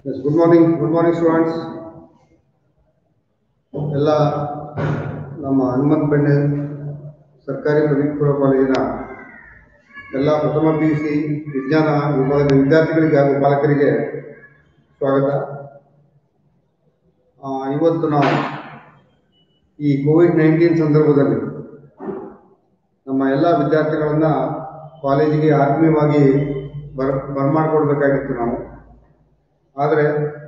Yes, good morning, good morning students. ಎಲ್ಲ ನಮ್ಮ ಹನುಮಂತ ಬೆಣ್ಣೆ ಸರ್ಕಾರಿ ಪದವಿ ಪೂರ್ವ ಕಾಲೇಜಿನ ಎಲ್ಲ ಪ್ರಥಮ ಪಿ ಯು ಸಿ ವಿಜ್ಞಾನ ವಿಭಾಗದ ವಿದ್ಯಾರ್ಥಿಗಳಿಗೆ ಹಾಗೂ ಪಾಲಕರಿಗೆ ಸ್ವಾಗತ ಆ, ಇವತ್ತು ನಾವು ಈ ಕೋವಿಡ್ ನೈನ್ಟೀನ್ ಸಂದರ್ಭದಲ್ಲಿ ನಮ್ಮ ಎಲ್ಲ ವಿದ್ಯಾರ್ಥಿಗಳನ್ನ ಕಾಲೇಜಿಗೆ ಆತ್ಮೀಯವಾಗಿ ಬರ್ ಬರಮಾಡ್ಕೊಡ್ಬೇಕಾಗಿತ್ತು ನಾವು ಆದರೆ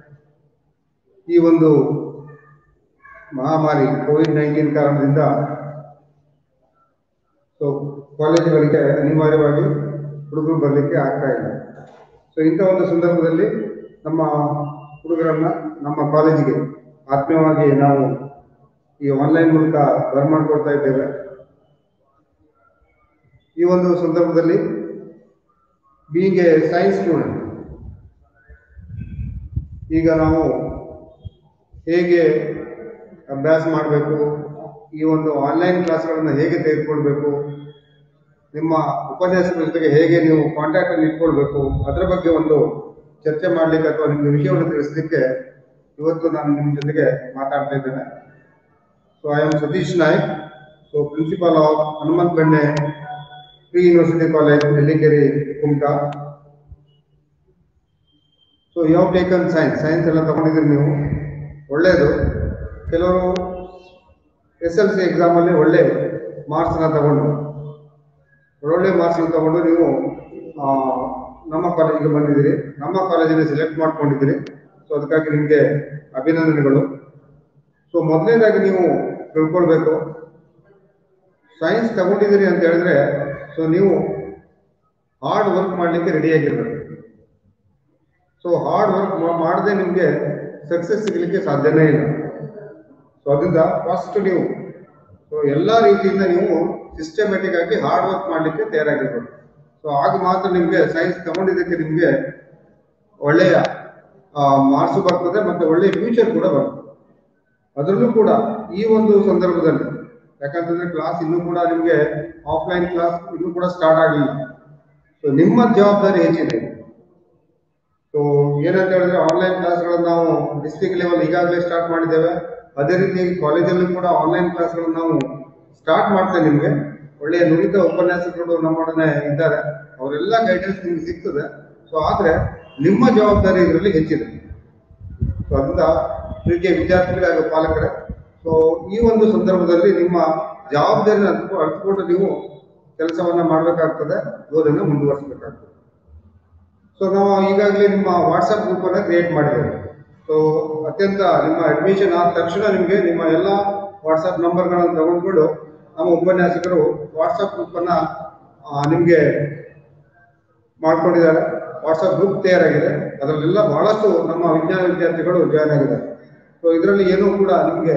ಈ ಒಂದು ಮಹಾಮಾರಿ ಕೋವಿಡ್ ನೈನ್ಟೀನ್ ಕಾರಣದಿಂದ ಸೊ ಕಾಲೇಜುಗಳಿಗೆ ಅನಿವಾರ್ಯವಾಗಿ ಹುಡುಗರು ಬರಲಿಕ್ಕೆ ಆಗ್ತಾ ಇಲ್ಲ ಸೊ ಇಂಥ ಒಂದು ಸಂದರ್ಭದಲ್ಲಿ ನಮ್ಮ ಹುಡುಗರನ್ನ ನಮ್ಮ ಕಾಲೇಜಿಗೆ ಆತ್ಮೀಯವಾಗಿ ನಾವು ಈ ಆನ್ಲೈನ್ ಮೂಲಕ ಬರಮಾಡ್ಕೊಳ್ತಾ ಇದ್ದೇವೆ ಈ ಒಂದು ಸಂದರ್ಭದಲ್ಲಿ ಬೀಯಿಂಗ್ ಎ ಸೈನ್ಸ್ ಸ್ಟೂಡೆಂಟ್ ಈಗ ನಾವು ಹೇಗೆ ಅಭ್ಯಾಸ ಮಾಡಬೇಕು ಈ ಒಂದು ಆನ್ಲೈನ್ ಕ್ಲಾಸ್ಗಳನ್ನು ಹೇಗೆ ತೆಗೆದುಕೊಳ್ಬೇಕು ನಿಮ್ಮ ಉಪನ್ಯಾಸಗಳ ಜೊತೆಗೆ ಹೇಗೆ ನೀವು ಕಾಂಟ್ಯಾಕ್ಟ್ ಅಲ್ಲಿ ಇಟ್ಕೊಳ್ಬೇಕು ಅದರ ಬಗ್ಗೆ ಒಂದು ಚರ್ಚೆ ಮಾಡಲಿಕ್ಕೆ ಅಥವಾ ನಿಮಗೆ ವಿಷಯವನ್ನು ತಿಳಿಸಲಿಕ್ಕೆ ಇವತ್ತು ನಾನು ನಿಮ್ಮ ಜೊತೆಗೆ ಮಾತಾಡ್ತಾ ಇದ್ದೇನೆ so I am Satish Naik so principal of Hanumanth Benne pre university college Nellikere Kumta so you have taken science science ಎಲ್ಲ ತಗೊಂಡಿದ್ದೀರಿ ನೀವು ಒಳ್ಳೆಯದು ಕೆಲವರು ಎಸ್ ಎಲ್ ಸಿ ಎಕ್ಸಾಮಲ್ಲಿ ಒಳ್ಳೆ ಮಾರ್ಕ್ಸ್ನ ತಗೊಂಡು ಒಳ್ಳೊಳ್ಳೆ ಮಾರ್ಕ್ಸ್ನ ತಗೊಂಡು ನೀವು ಆ, ನಮ್ಮ ಕಾಲೇಜಿಗೆ ಬಂದಿದ್ದೀರಿ ನಮ್ಮ ಕಾಲೇಜಿನ ಸೆಲೆಕ್ಟ್ ಮಾಡ್ಕೊಂಡಿದ್ದೀರಿ ಸೊ ಅದಕ್ಕಾಗಿ ನಿಮಗೆ ಅಭಿನಂದನೆಗಳು ಸೊ ಮೊದಲನೇದಾಗಿ ನೀವು ತಿಳ್ಕೊಳ್ಬೇಕು ಸೈನ್ಸ್ ತಗೊಂಡಿದ್ದೀರಿ ಅಂತ ಹೇಳಿದ್ರೆ ಸೊ ನೀವು ಹಾರ್ಡ್ ವರ್ಕ್ ಮಾಡಲಿಕ್ಕೆ ರೆಡಿಯಾಗಿರ್ಬೇಕು ಸೊ ಹಾರ್ಡ್ ವರ್ಕ್ ಮಾಡದೆ ನಿಮಗೆ ಸಕ್ಸಸ್ ಸಿಗಲಿಕ್ಕೆ ಸಾಧ್ಯನೇ ಇಲ್ಲ ಸೊ ಅದರಿಂದ ಫಸ್ಟ್ ನೀವು ಸೊ ಎಲ್ಲ ರೀತಿಯಿಂದ ನೀವು ಸಿಸ್ಟಮೆಟಿಕ್ ಆಗಿ ಹಾರ್ಡ್ ವರ್ಕ್ ಮಾಡಲಿಕ್ಕೆ ತಯಾರಾಗಿರ್ಬೇಕು ಸೊ ಆಗ ಮಾತ್ರ ನಿಮಗೆ ಸೈನ್ಸ್ ತಗೊಂಡಿದ್ದಕ್ಕೆ ನಿಮಗೆ ಒಳ್ಳೆಯ ಮಾರ್ಕ್ಸ್ ಬರ್ತದೆ ಮತ್ತೆ ಒಳ್ಳೆಯ ಫ್ಯೂಚರ್ ಕೂಡ ಬರ್ತದೆ ಅದರಲ್ಲೂ ಕೂಡ ಈ ಒಂದು ಸಂದರ್ಭದಲ್ಲಿ ಯಾಕಂತಂದ್ರೆ ಕ್ಲಾಸ್ ಇನ್ನೂ ಕೂಡ ನಿಮಗೆ ಆಫ್ಲೈನ್ ಕ್ಲಾಸ್ ಇನ್ನೂ ಕೂಡ ಸ್ಟಾರ್ಟ್ ಆಗಲಿಲ್ಲ ಸೊ ನಿಮ್ಮ ಜವಾಬ್ದಾರಿ ಹೆಚ್ಚಿದೆ ಸೊ ಏನಂತ ಹೇಳಿದ್ರೆ ಆನ್ಲೈನ್ ಕ್ಲಾಸ್ಗಳನ್ನು ನಾವು ಡಿಸ್ಟ್ರಿಕ್ಟ್ ಲೆವೆಲ್ ಈಗಾಗಲೇ ಸ್ಟಾರ್ಟ್ ಮಾಡಿದ್ದೇವೆ ಅದೇ ರೀತಿ ಕಾಲೇಜಲ್ಲೂ ಕೂಡ ಆನ್ಲೈನ್ ಕ್ಲಾಸ್ಗಳನ್ನು ನಾವು ಸ್ಟಾರ್ಟ್ ಮಾಡ್ತೇವೆ ನಿಮಗೆ ಒಳ್ಳೆಯ ನುರಿತ ಉಪನ್ಯಾಸಕರು ನಮ್ಮೊಡನೆ ಇದ್ದಾರೆ ಅವರೆಲ್ಲ ಗೈಡೆನ್ಸ್ ನಿಮ್ಗೆ ಸಿಗ್ತದೆ ಸೊ ಆದರೆ ನಿಮ್ಮ ಜವಾಬ್ದಾರಿ ಇದರಲ್ಲಿ ಹೆಚ್ಚಿದೆ ಸೊ ಅದರಿಂದ ಪ್ರೀತಿಯ ವಿದ್ಯಾರ್ಥಿಗಳೇ ಹಾಗೂ ಪಾಲಕರೇ ಸೊ ಈ ಒಂದು ಸಂದರ್ಭದಲ್ಲಿ ನಿಮ್ಮ ಜವಾಬ್ದಾರಿನ ಅರ್ಥ ಅರ್ಥಕೊಂಡು ನೀವು ಕೆಲಸವನ್ನ ಮಾಡಬೇಕಾಗ್ತದೆ ಓದನ್ನು ಮುಂದುವರಿಸಬೇಕಾಗ್ತದೆ ಸೊ ನಾವು ಈಗಾಗಲೇ ನಿಮ್ಮ ವಾಟ್ಸಪ್ ಗ್ರೂಪ್ ಅನ್ನ ಕ್ರಿಯೇಟ್ ಮಾಡಿದ್ದೇವೆ ಸೊ ಅತ್ಯಂತ ನಿಮ್ಮ ಅಡ್ಮಿಷನ್ ಆದ ತಕ್ಷಣ ನಿಮಗೆ ನಿಮ್ಮ ಎಲ್ಲ ವಾಟ್ಸಪ್ ನಂಬರ್ಗಳನ್ನು ತಗೊಂಡ್ಕೊಂಡು ನಮ್ಮ ಉಪನ್ಯಾಸಕರು ವಾಟ್ಸಪ್ ಗ್ರೂಪ್ ಅನ್ನ ಆ, ನಿಮಗೆ ಮಾಡ್ಕೊಂಡಿದ್ದಾರೆ ವಾಟ್ಸಪ್ ಗ್ರೂಪ್ ತಯಾರಾಗಿದೆ ಅದರಲ್ಲೆಲ್ಲ ಬಹಳಷ್ಟು ನಮ್ಮ ವಿಜ್ಞಾನ ವಿದ್ಯಾರ್ಥಿಗಳು ಜಾಯ್ನ್ ಆಗಿದ್ದಾರೆ ಸೊ ಇದರಲ್ಲಿ ಏನೂ ಕೂಡ ನಿಮಗೆ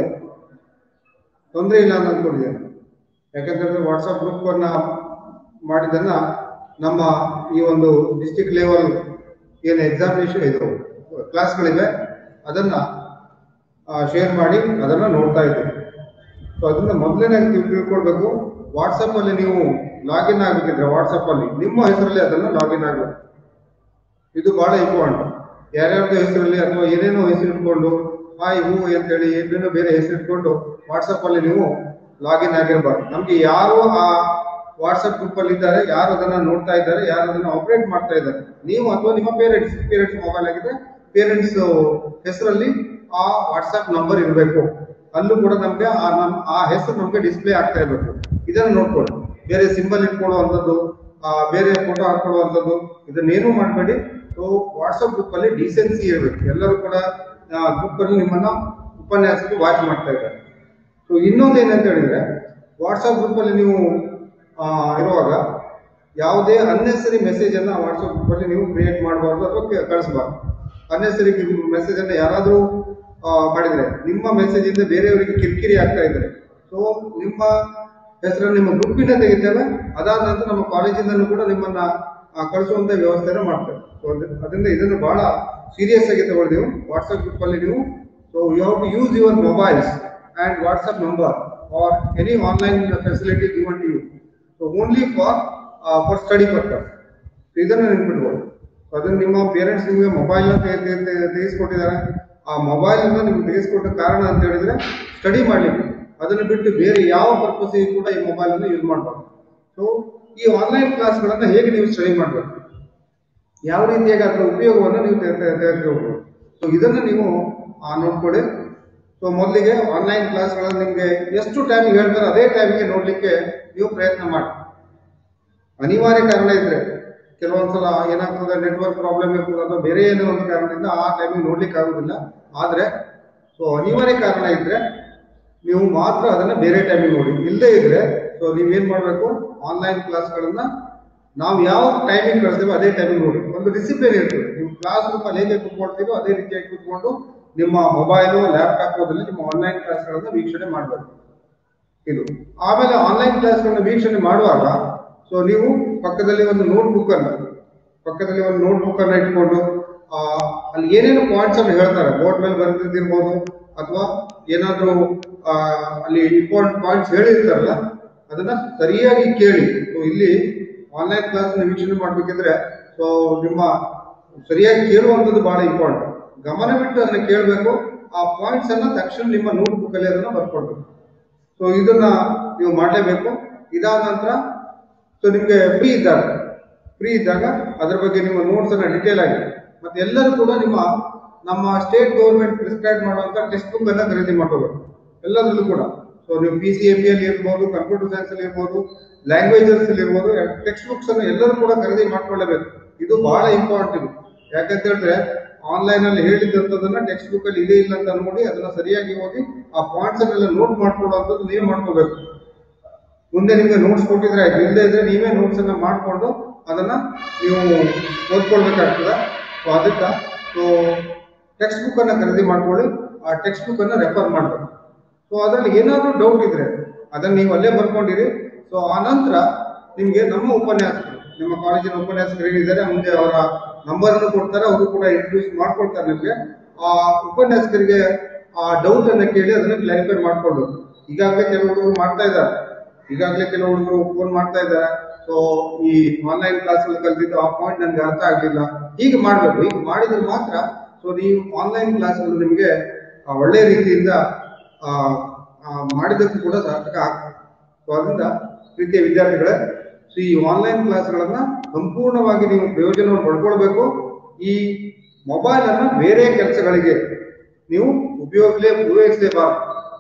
ತೊಂದರೆ ಇಲ್ಲ ಅಂತ ಅಂದ್ಕೊಂಡಿದ್ದೇನೆ ಯಾಕಂತಂದ್ರೆ ವಾಟ್ಸಪ್ ಗ್ರೂಪ್ ಅನ್ನ ಮಾಡಿದ್ದನ್ನ ನಮ್ಮ ಈ ಒಂದು ಡಿಸ್ಟಿಕ್ ಲೆವೆಲ್ ಏನು ಎಕ್ಸಾಮಿನೇಷನ್ ಇದು ಕ್ಲಾಸ್ಗಳಿವೆ ಅದನ್ನ ಶೇರ್ ಮಾಡಿ ಅದನ್ನ ನೋಡ್ತಾ ಇದ್ದೀವಿ ಸೊ ಅದನ್ನ ಮೊದಲನೇ ನೀವು ತಿಳ್ಕೊಳ್ಬೇಕು ವಾಟ್ಸಪ್ ಅಲ್ಲಿ ನೀವು ಲಾಗಿನ್ ಆಗಬೇಕಿದ್ರೆ ವಾಟ್ಸಪ್ ಅಲ್ಲಿ ನಿಮ್ಮ ಹೆಸರಲ್ಲಿ ಅದನ್ನ ಲಾಗಿನ್ ಆಗಬೇಕು ಇದು ಬಹಳ ಇಂಪಾರ್ಟೆಂಟ್ ಯಾರ್ಯಾರ್ದು ಹೆಸರಲ್ಲಿ ಅಥವಾ ಏನೇನೋ ಹೆಸರು ಇಟ್ಕೊಂಡು ಹಾಯ್ ಹೂ ಅಂತೇಳಿ ಏನೇನೋ ಬೇರೆ ಹೆಸರು ಇಟ್ಕೊಂಡು ವಾಟ್ಸಪ್ ಅಲ್ಲಿ ನೀವು ಲಾಗಿನ್ ಆಗಿರಬಾರ್ದು ನಮ್ಗೆ ಯಾರು ಆ ವಾಟ್ಸಪ್ ಗ್ರೂಪ್ ಅಲ್ಲಿ ಇದ್ದಾರೆ ಯಾರು ಅದನ್ನ ನೋಡ್ತಾ ಇದ್ದಾರೆ ಯಾರು ಅದನ್ನ ಆಪರೇಟ್ ಮಾಡ್ತಾ ಇದ್ದಾರೆ ನೀವು ಅಥವಾ ನಿಮ್ಮ ಪೇರೆಂಟ್ಸ್ ಪೇರೆಂಟ್ಸ್ ಮೊಬೈಲ್ ಆಗಿದೆ ಪೇರೆಂಟ್ಸ್ ಹೆಸರಲ್ಲಿ ಆ ವಾಟ್ಸಪ್ ನಂಬರ್ ಇರಬೇಕು ಅಲ್ಲೂ ಕೂಡ ನಮ್ಗೆ ಆ ನಮ್ ಆ ಹೆಸರು ನಮ್ಗೆ ಡಿಸ್ಪ್ಲೇ ಆಗ್ತಾ ಇರಬೇಕು ಇದನ್ನ ನೋಡ್ಕೊಳ್ಳಿ ಬೇರೆ ಸಿಂಬಲ್ ಇಟ್ಕೊಳ್ಳುವಂಥದ್ದು ಆ ಬೇರೆ ಫೋಟೋ ಹಾಕೊಳ್ಳುವಂಥದ್ದು ಇದನ್ನೇನು ಮಾಡಬೇಡಿ ಸೊ ವಾಟ್ಸಪ್ ಗ್ರೂಪ್ ಅಲ್ಲಿ ಡಿಸೆನ್ಸಿ ಇರಬೇಕು ಎಲ್ಲರೂ ಕೂಡ ಗ್ರೂಪ್ ಅಲ್ಲಿ ನಿಮ್ಮನ್ನ ಉಪನ್ಯಾಸಕ್ಕೆ ವಾಚ್ ಮಾಡ್ತಾ ಇದ್ದಾರೆ ಸೊ ಇನ್ನೊಂದು ಏನಂತ ಹೇಳಿದ್ರೆ ವಾಟ್ಸಪ್ ಗ್ರೂಪ್ ಅಲ್ಲಿ ನೀವು ಆ, ಇರುವಾಗ ಯಾವುದೇ ಅನ್ನೆಸರಿ ಮೆಸೇಜ್ ಅನ್ನ ವಾಟ್ಸಪ್ ಗ್ರೂಪ್ ಅಲ್ಲಿ ನೀವು ಕ್ರಿಯೇಟ್ ಮಾಡಬಾರ್ದು ಅಥವಾ ಕ- ಕಳಿಸಬಾರ್ದು ಅನ್ನೆಸರಿ ಮೆಸೇಜ್ ಅನ್ನ ಯಾರಾದರೂ ಮಾಡಿದ್ರೆ ನಿಮ್ಮ ಮೆಸೇಜ್ ಇಂದ ಬೇರೆಯವರಿಗೆ ಕಿರಿಕಿರಿ ಆಗ್ತಾ ಇದ್ದಾರೆ ಸೊ ನಿಮ್ಮ ಹೆಸರನ್ನು ನಿಮ್ಮ ಗ್ರೂಪಿಂದ ತೆಗಿತೇವೆ ಅದಾದ ನಂತರ ನಮ್ಮ ಕಾಲೇಜಿಂದಲೂ ಕೂಡ ನಿಮ್ಮನ್ನ ಆ, ಕಳಿಸುವಂತ ವ್ಯವಸ್ಥೆಯನ್ನು ಮಾಡ್ತೇವೆ ಸೊ ಅದರಿಂದ ಇದನ್ನು ಬಹಳ ಸೀರಿಯಸ್ ಆಗಿ ತಗೊಳ್ತೀವಿ ವಾಟ್ಸಪ್ ಗ್ರೂಪ್ ಅಲ್ಲಿ ನೀವು so you have to use your mobiles and WhatsApp number or any online facility given to you so only for for study purpose ಇದನ್ನು ನೆನ್ಪಿಟ್ಕೊಳ್ಳಿ ಅದನ್ನ ನಿಮ್ಮ ಪೇರೆಂಟ್ಸ್ ನಿಮಗೆ ಮೊಬೈಲ್ ತೆಗೆಸ್ಕೊಟ್ಟಿದ್ದಾರೆ ಆ ಮೊಬೈಲ್ ಅನ್ನು ನಿಮ್ಗೆ ತೆಗೆಸ್ಕೊಟ್ಟ ಕಾರಣ ಅಂತ ಹೇಳಿದ್ರೆ ಸ್ಟಡಿ ಮಾಡ್ಲಿಕ್ಕೆ ಅದನ್ನು ಬಿಟ್ಟು ಬೇರೆ ಯಾವ ಪರ್ಪಸ್ಗೆ ಕೂಡ ಈ ಮೊಬೈಲ್ ಅನ್ನು ಯೂಸ್ ಮಾಡಬಾರ್ದು ಸೊ ಈ ಆನ್ಲೈನ್ ಕ್ಲಾಸ್ಗಳನ್ನ ಹೇಗೆ ನೀವು ಸ್ಟಡಿ ಮಾಡಬೇಕು ಯಾವ ರೀತಿಯಾಗಿ ಅದರ ಉಪಯೋಗವನ್ನು ನೀವು ತೆಗೆದುಕೊಳ್ಬೋದು ಸೊ ಇದನ್ನು ನೀವು ಆ, ನೋಡ್ಕೊಳ್ಳಿ ಸೊ ಮೊದಲಿಗೆ ಆನ್ಲೈನ್ ಕ್ಲಾಸ್ಗಳನ್ನು ನಿಮಗೆ ಎಷ್ಟು ಟೈಮಿಗೆ ಹೇಳ್ತಾರೆ ಅದೇ ಟೈಮಿಗೆ ನೋಡಲಿಕ್ಕೆ ನೀವು ಪ್ರಯತ್ನ ಮಾಡಿ ಅನಿವಾರ್ಯ ಕಾರಣ ಇದ್ರೆ ಕೆಲವೊಂದ್ಸಲ ಏನಾಗ್ತದೆ ನೆಟ್ವರ್ಕ್ ಪ್ರಾಬ್ಲಮ್ ಇರ್ತದೆ ಅಥವಾ ಬೇರೆ ಏನೋ ಒಂದು ಕಾರಣದಿಂದ ಆ ಟೈಮಿಗೆ ನೋಡ್ಲಿಕ್ಕೆ ಆಗುದಿಲ್ಲ ಆದ್ರೆ ಸೊ ಅನಿವಾರ್ಯ ಕಾರಣ ಇದ್ರೆ ನೀವು ಮಾತ್ರ ಅದನ್ನ ಬೇರೆ ಟೈಮಿಗೆ ನೋಡಿ ಇಲ್ಲದೇ ಇದ್ರೆ ಸೊ ನೀವೇನ್ ಮಾಡ್ಬೇಕು ಆನ್ಲೈನ್ ಕ್ಲಾಸ್ಗಳನ್ನ ನಾವು ಯಾವ ಟೈಮಿಂಗ್ ಕಳಿಸ್ತೇವೆ ಅದೇ ಟೈಮಿಂಗ್ ನೋಡಿ ಒಂದು ಡಿಸಿಪ್ಲಿನ್ ಇರ್ತದೆ ನೀವು ಕ್ಲಾಸ್ ರೂಮಲ್ಲಿ ಹೇಗೆ ಕೂತ್ಕೊಳ್ತೀರೋ ಅದೇ ರೀತಿಯಾಗಿ ಕೂತ್ಕೊಂಡು ನಿಮ್ಮ ಮೊಬೈಲು ಲ್ಯಾಪ್ಟಾಪ್ ಓದಲ್ಲಿ ನಿಮ್ಮ ಆನ್ಲೈನ್ ಕ್ಲಾಸ್ಗಳನ್ನ ವೀಕ್ಷಣೆ ಮಾಡಬೇಕು ಇದು ಆಮೇಲೆ ಆನ್ಲೈನ್ ಕ್ಲಾಸ್ಗಳನ್ನ ವೀಕ್ಷಣೆ ಮಾಡುವಾಗ ಸೊ ನೀವು ಪಕ್ಕದಲ್ಲಿ ಒಂದು ನೋಟ್ ಬುಕ್ ಅನ್ನ ಪಕ್ಕದಲ್ಲಿ ಒಂದು ನೋಟ್ ಬುಕ್ ಅನ್ನ ಇಟ್ಕೊಂಡು ಆ, ಅಲ್ಲಿ ಏನೇನು ಪಾಯಿಂಟ್ಸ್ ಅನ್ನು ಹೇಳ್ತಾರೆ ಬೋರ್ಡ್ ಮೇಲೆ ಬರೆದಿದ್ದಿರ್ಬೋದು ಅಥವಾ ಏನಾದ್ರೂ ಆ, ಅಲ್ಲಿ ಇಂಪಾರ್ಟೆಂಟ್ ಪಾಯಿಂಟ್ಸ್ ಹೇಳಿರ್ತಾರಲ್ಲ ಅದನ್ನ ಸರಿಯಾಗಿ ಕೇಳಿ ಸೊ ಇಲ್ಲಿ ಆನ್ಲೈನ್ ಕ್ಲಾಸ್ ವೀಕ್ಷಣೆ ಮಾಡ್ಬೇಕಿದ್ರೆ ಸೊ ನಿಮ್ಮ ಸರಿಯಾಗಿ ಕೇಳುವಂಥದ್ದು ಬಹಳ ಇಂಪಾರ್ಟೆಂಟ್ ಗಮನವಿಟ್ಟು ಅದನ್ನ ಕೇಳಬೇಕು ಆ ಪಾಯಿಂಟ್ಸ್ ಅನ್ನ ತಕ್ಷಣ ನಿಮ್ಮ ನೋಟ್ ಬುಕ್ ಅಲ್ಲಿ ಅದನ್ನ ಬರ್ಕೊಳ್ಬೇಕು ಸೊ ಇದನ್ನ ನೀವು ಮಾಡಲೇಬೇಕು ಇದಾದ ನಂತರ ಸೊ ನಿಮಗೆ ಫ್ರೀ ಇದ್ದಾಗ ಫ್ರೀ ಇದ್ದಾಗ ಅದ್ರ ಬಗ್ಗೆ ನಿಮ್ಮ ನೋಟ್ಸ್ ಅನ್ನ ಡಿಟೇಲ್ ಆಗಿ ಮತ್ತೆ ಎಲ್ಲರೂ ಕೂಡ ನಿಮ್ಮ ನಮ್ಮ ಸ್ಟೇಟ್ ಗೌರ್ಮೆಂಟ್ ಪ್ರಿಸ್ಕ್ರೈಬ್ ಮಾಡುವಂತ ಟೆಕ್ಸ್ಟ್ ಬುಕ್ ಅನ್ನ ಖರೀದಿ ಮಾಡ್ಕೋಬೇಕು ಎಲ್ಲದರಲ್ಲೂ ಕೂಡ ಸೊ ನೀವು ಪಿ ಸಿ ಎಂ ಬಿ ಅಲ್ಲಿ ಇರ್ಬೋದು ಕಂಪ್ಯೂಟರ್ ಸೈನ್ಸ್ ಅಲ್ಲಿ ಇರ್ಬೋದು ಲ್ಯಾಂಗ್ವೇಜಸ್ ಅಲ್ಲಿ ಇರ್ಬೋದು ಟೆಕ್ಸ್ಟ್ ಬುಕ್ಸ್ ಅನ್ನು ಎಲ್ಲರೂ ಕೂಡ ಖರೀದಿ ಮಾಡ್ಕೊಳ್ಳೇಬೇಕು ಇದು ಬಹಳ ಇಂಪಾರ್ಟೆಂಟ್ ಇದು ಯಾಕಂತ ಹೇಳಿದ್ರೆ ಆನ್ಲೈನ್ ಅಲ್ಲಿ ಹೇಳಿದಂಥದ್ದನ್ನ ಟೆಕ್ಸ್ಟ್ ಬುಕ್ ಅಲ್ಲಿ ಇದೆ ಇಲ್ಲ ಅಂತ ನೋಡಿ ಅದನ್ನ ಸರಿಯಾಗಿ ಹೋಗಿ ಆ ಪಾಯಿಂಟ್ಸ್ ಅನ್ನೆಲ್ಲ ನೋಟ್ ಮಾಡ್ಕೊಳ್ಳುವಂಥದ್ದು ನೀವು ಮಾಡ್ಕೋಬೇಕು ಮುಂದೆ ನಿಮ್ಗೆ ನೋಟ್ಸ್ ಕೊಟ್ಟಿದ್ರೆ ಆಯ್ತು ಇಲ್ಲದೆ ಇದ್ರೆ ನೀವೇ ನೋಟ್ಸ್ ಅನ್ನ ಮಾಡ್ಕೊಂಡು ಅದನ್ನ ನೀವು ಓದ್ಕೊಳ್ಬೇಕಾಗ್ತದೆ ಸೊ ಅದಕ್ಕೆ ಸೊ ಟೆಕ್ಸ್ಟ್ ಬುಕ್ ಅನ್ನ ಖರೀದಿ ಮಾಡ್ಕೊಳ್ಳಿ ಆ ಟೆಕ್ಸ್ಟ್ ಬುಕ್ ಅನ್ನ ರೆಫರ್ ಮಾಡಬೇಕು ಸೊ ಅದರಲ್ಲಿ ಏನಾದರೂ ಡೌಟ್ ಇದ್ರೆ ಅದನ್ನ ನೀವು ಅಲ್ಲೇ ಬರ್ಕೊಂಡಿರಿ ಸೊ ಆ ನಂತರ ನಿಮಗೆ ನಮ್ಮ ಉಪನ್ಯಾಸಕರು ನಿಮ್ಮ ಕಾಲೇಜಿನ ಉಪನ್ಯಾಸಕರು ಏನಿದ್ದಾರೆ ಮುಂದೆ ಅವರ ನಂಬರ್ ಅನ್ನು ಕೊಡ್ತಾರೆ ಅವರು ಕೂಡ ಇಂಟ್ರೊಡ್ಯೂಸ್ ಮಾಡ್ಕೊಳ್ತಾರೆ ನಿಮಗೆ ಆ ಉಪನ್ಯಾಸಕರಿಗೆ ಆ ಡೌಟ್ ಅನ್ನ ಕೇಳಿ ಅದನ್ನ ಕ್ಲಾರಿಫೈ ಮಾಡ್ಕೊಂಡು ಈಗಾಗಲೇ ಕೆಲವು ಹುಡುಗರು ಮಾಡ್ತಾ ಇದ್ದಾರೆ ಈಗಾಗಲೇ ಕೆಲವು ಹುಡುಗರು ಫೋನ್ ಮಾಡ್ತಾ ಇದ್ದಾರೆ ಸೊ ಈ ಆನ್ಲೈನ್ ಕ್ಲಾಸ್ ಅಲ್ಲಿ ಕಲ್ತಿದ್ದು ಆ ಪಾಯಿಂಟ್ ನನಗೆ ಅರ್ಥ ಆಗ್ಲಿಲ್ಲ ಹೀಗೆ ಮಾಡಬೇಕು ಹೀಗೆ ಮಾಡಿದ್ರೆ ಮಾತ್ರ ಸೊ ನೀವು ಆನ್ಲೈನ್ ಕ್ಲಾಸ್ಗಳು ನಿಮಗೆ ಆ, ಒಳ್ಳೆ ರೀತಿಯಿಂದ ಆ, ಆ, ಮಾಡಿದ್ದಕ್ಕೂ ಕೂಡ ಸಾರ್ಥಕ ಆಗ್ತದೆ ಸೊ ಅದರಿಂದ ಪ್ರೀತಿಯ ವಿದ್ಯಾರ್ಥಿಗಳೇ ಸೊ ಈ ಆನ್ಲೈನ್ ಕ್ಲಾಸ್ಗಳನ್ನ ಸಂಪೂರ್ಣವಾಗಿ ನೀವು ಪ್ರಯೋಜನವನ್ನು ಪಡ್ಕೊಳ್ಬೇಕು ಈ ಮೊಬೈಲ್ ಅನ್ನ ಬೇರೆ ಕೆಲಸಗಳಿಗೆ ನೀವು ಉಪಯೋಗಲೇ ಪೂರೈಸಲೇಬಾರದು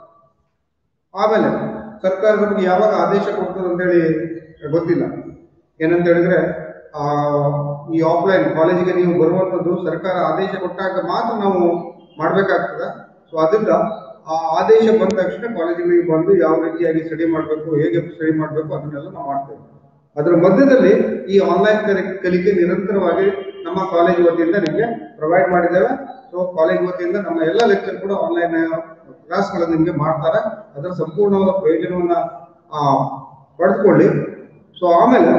ಆಮೇಲೆ ಸರ್ಕಾರ ನಮಗೆ ಯಾವಾಗ ಆದೇಶ ಕೊಡ್ತದೆ ಅಂತೇಳಿ ಗೊತ್ತಿಲ್ಲ ಏನಂತ ಹೇಳಿದ್ರೆ ಆ, ಈ ಆಫ್ಲೈನ್ ಕಾಲೇಜಿಗೆ ನೀವು ಬರುವಂಥದ್ದು ಸರ್ಕಾರ ಆದೇಶ ಕೊಟ್ಟಾಗ ಮಾತ್ರ ನಾವು ಮಾಡಬೇಕಾಗ್ತದೆ ಸೊ ಅದರಿಂದ ಆ ಆದೇಶ ಬಂದ ತಕ್ಷಣ ಕಾಲೇಜಿಗಳಿಗೆ ಬಂದು ಯಾವ ರೀತಿಯಾಗಿ ಸ್ಟಡಿ ಮಾಡಬೇಕು ಹೇಗೆ ಸ್ಟಡಿ ಮಾಡಬೇಕು ಅದನ್ನೆಲ್ಲ ನಾವು ಮಾಡ್ತೇವೆ ಅದರ ಮಧ್ಯದಲ್ಲಿ ಈ ಆನ್ಲೈನ್ ಕಲಿಕೆ ನಿರಂತರವಾಗಿ ನಮ್ಮ ಕಾಲೇಜ್ ವತಿಯಿಂದ ನಿಮಗೆ ಪ್ರೊವೈಡ್ ಮಾಡಿದ್ದೇವೆ ಸೊ ಕಾಲೇಜ್ ವತಿಯಿಂದ ನಮ್ಮ ಎಲ್ಲ ಲೆಕ್ಚರ್ ಕೂಡ ಆನ್ಲೈನ್ ಕ್ಲಾಸ್ಗಳನ್ನು ನಿಮಗೆ ಮಾಡ್ತಾರೆ ಅದರ ಸಂಪೂರ್ಣವಾದ ಪ್ರಯೋಜನವನ್ನ ಆ, ಪಡೆದುಕೊಳ್ಳಿ ಸೊ ಆಮೇಲೆ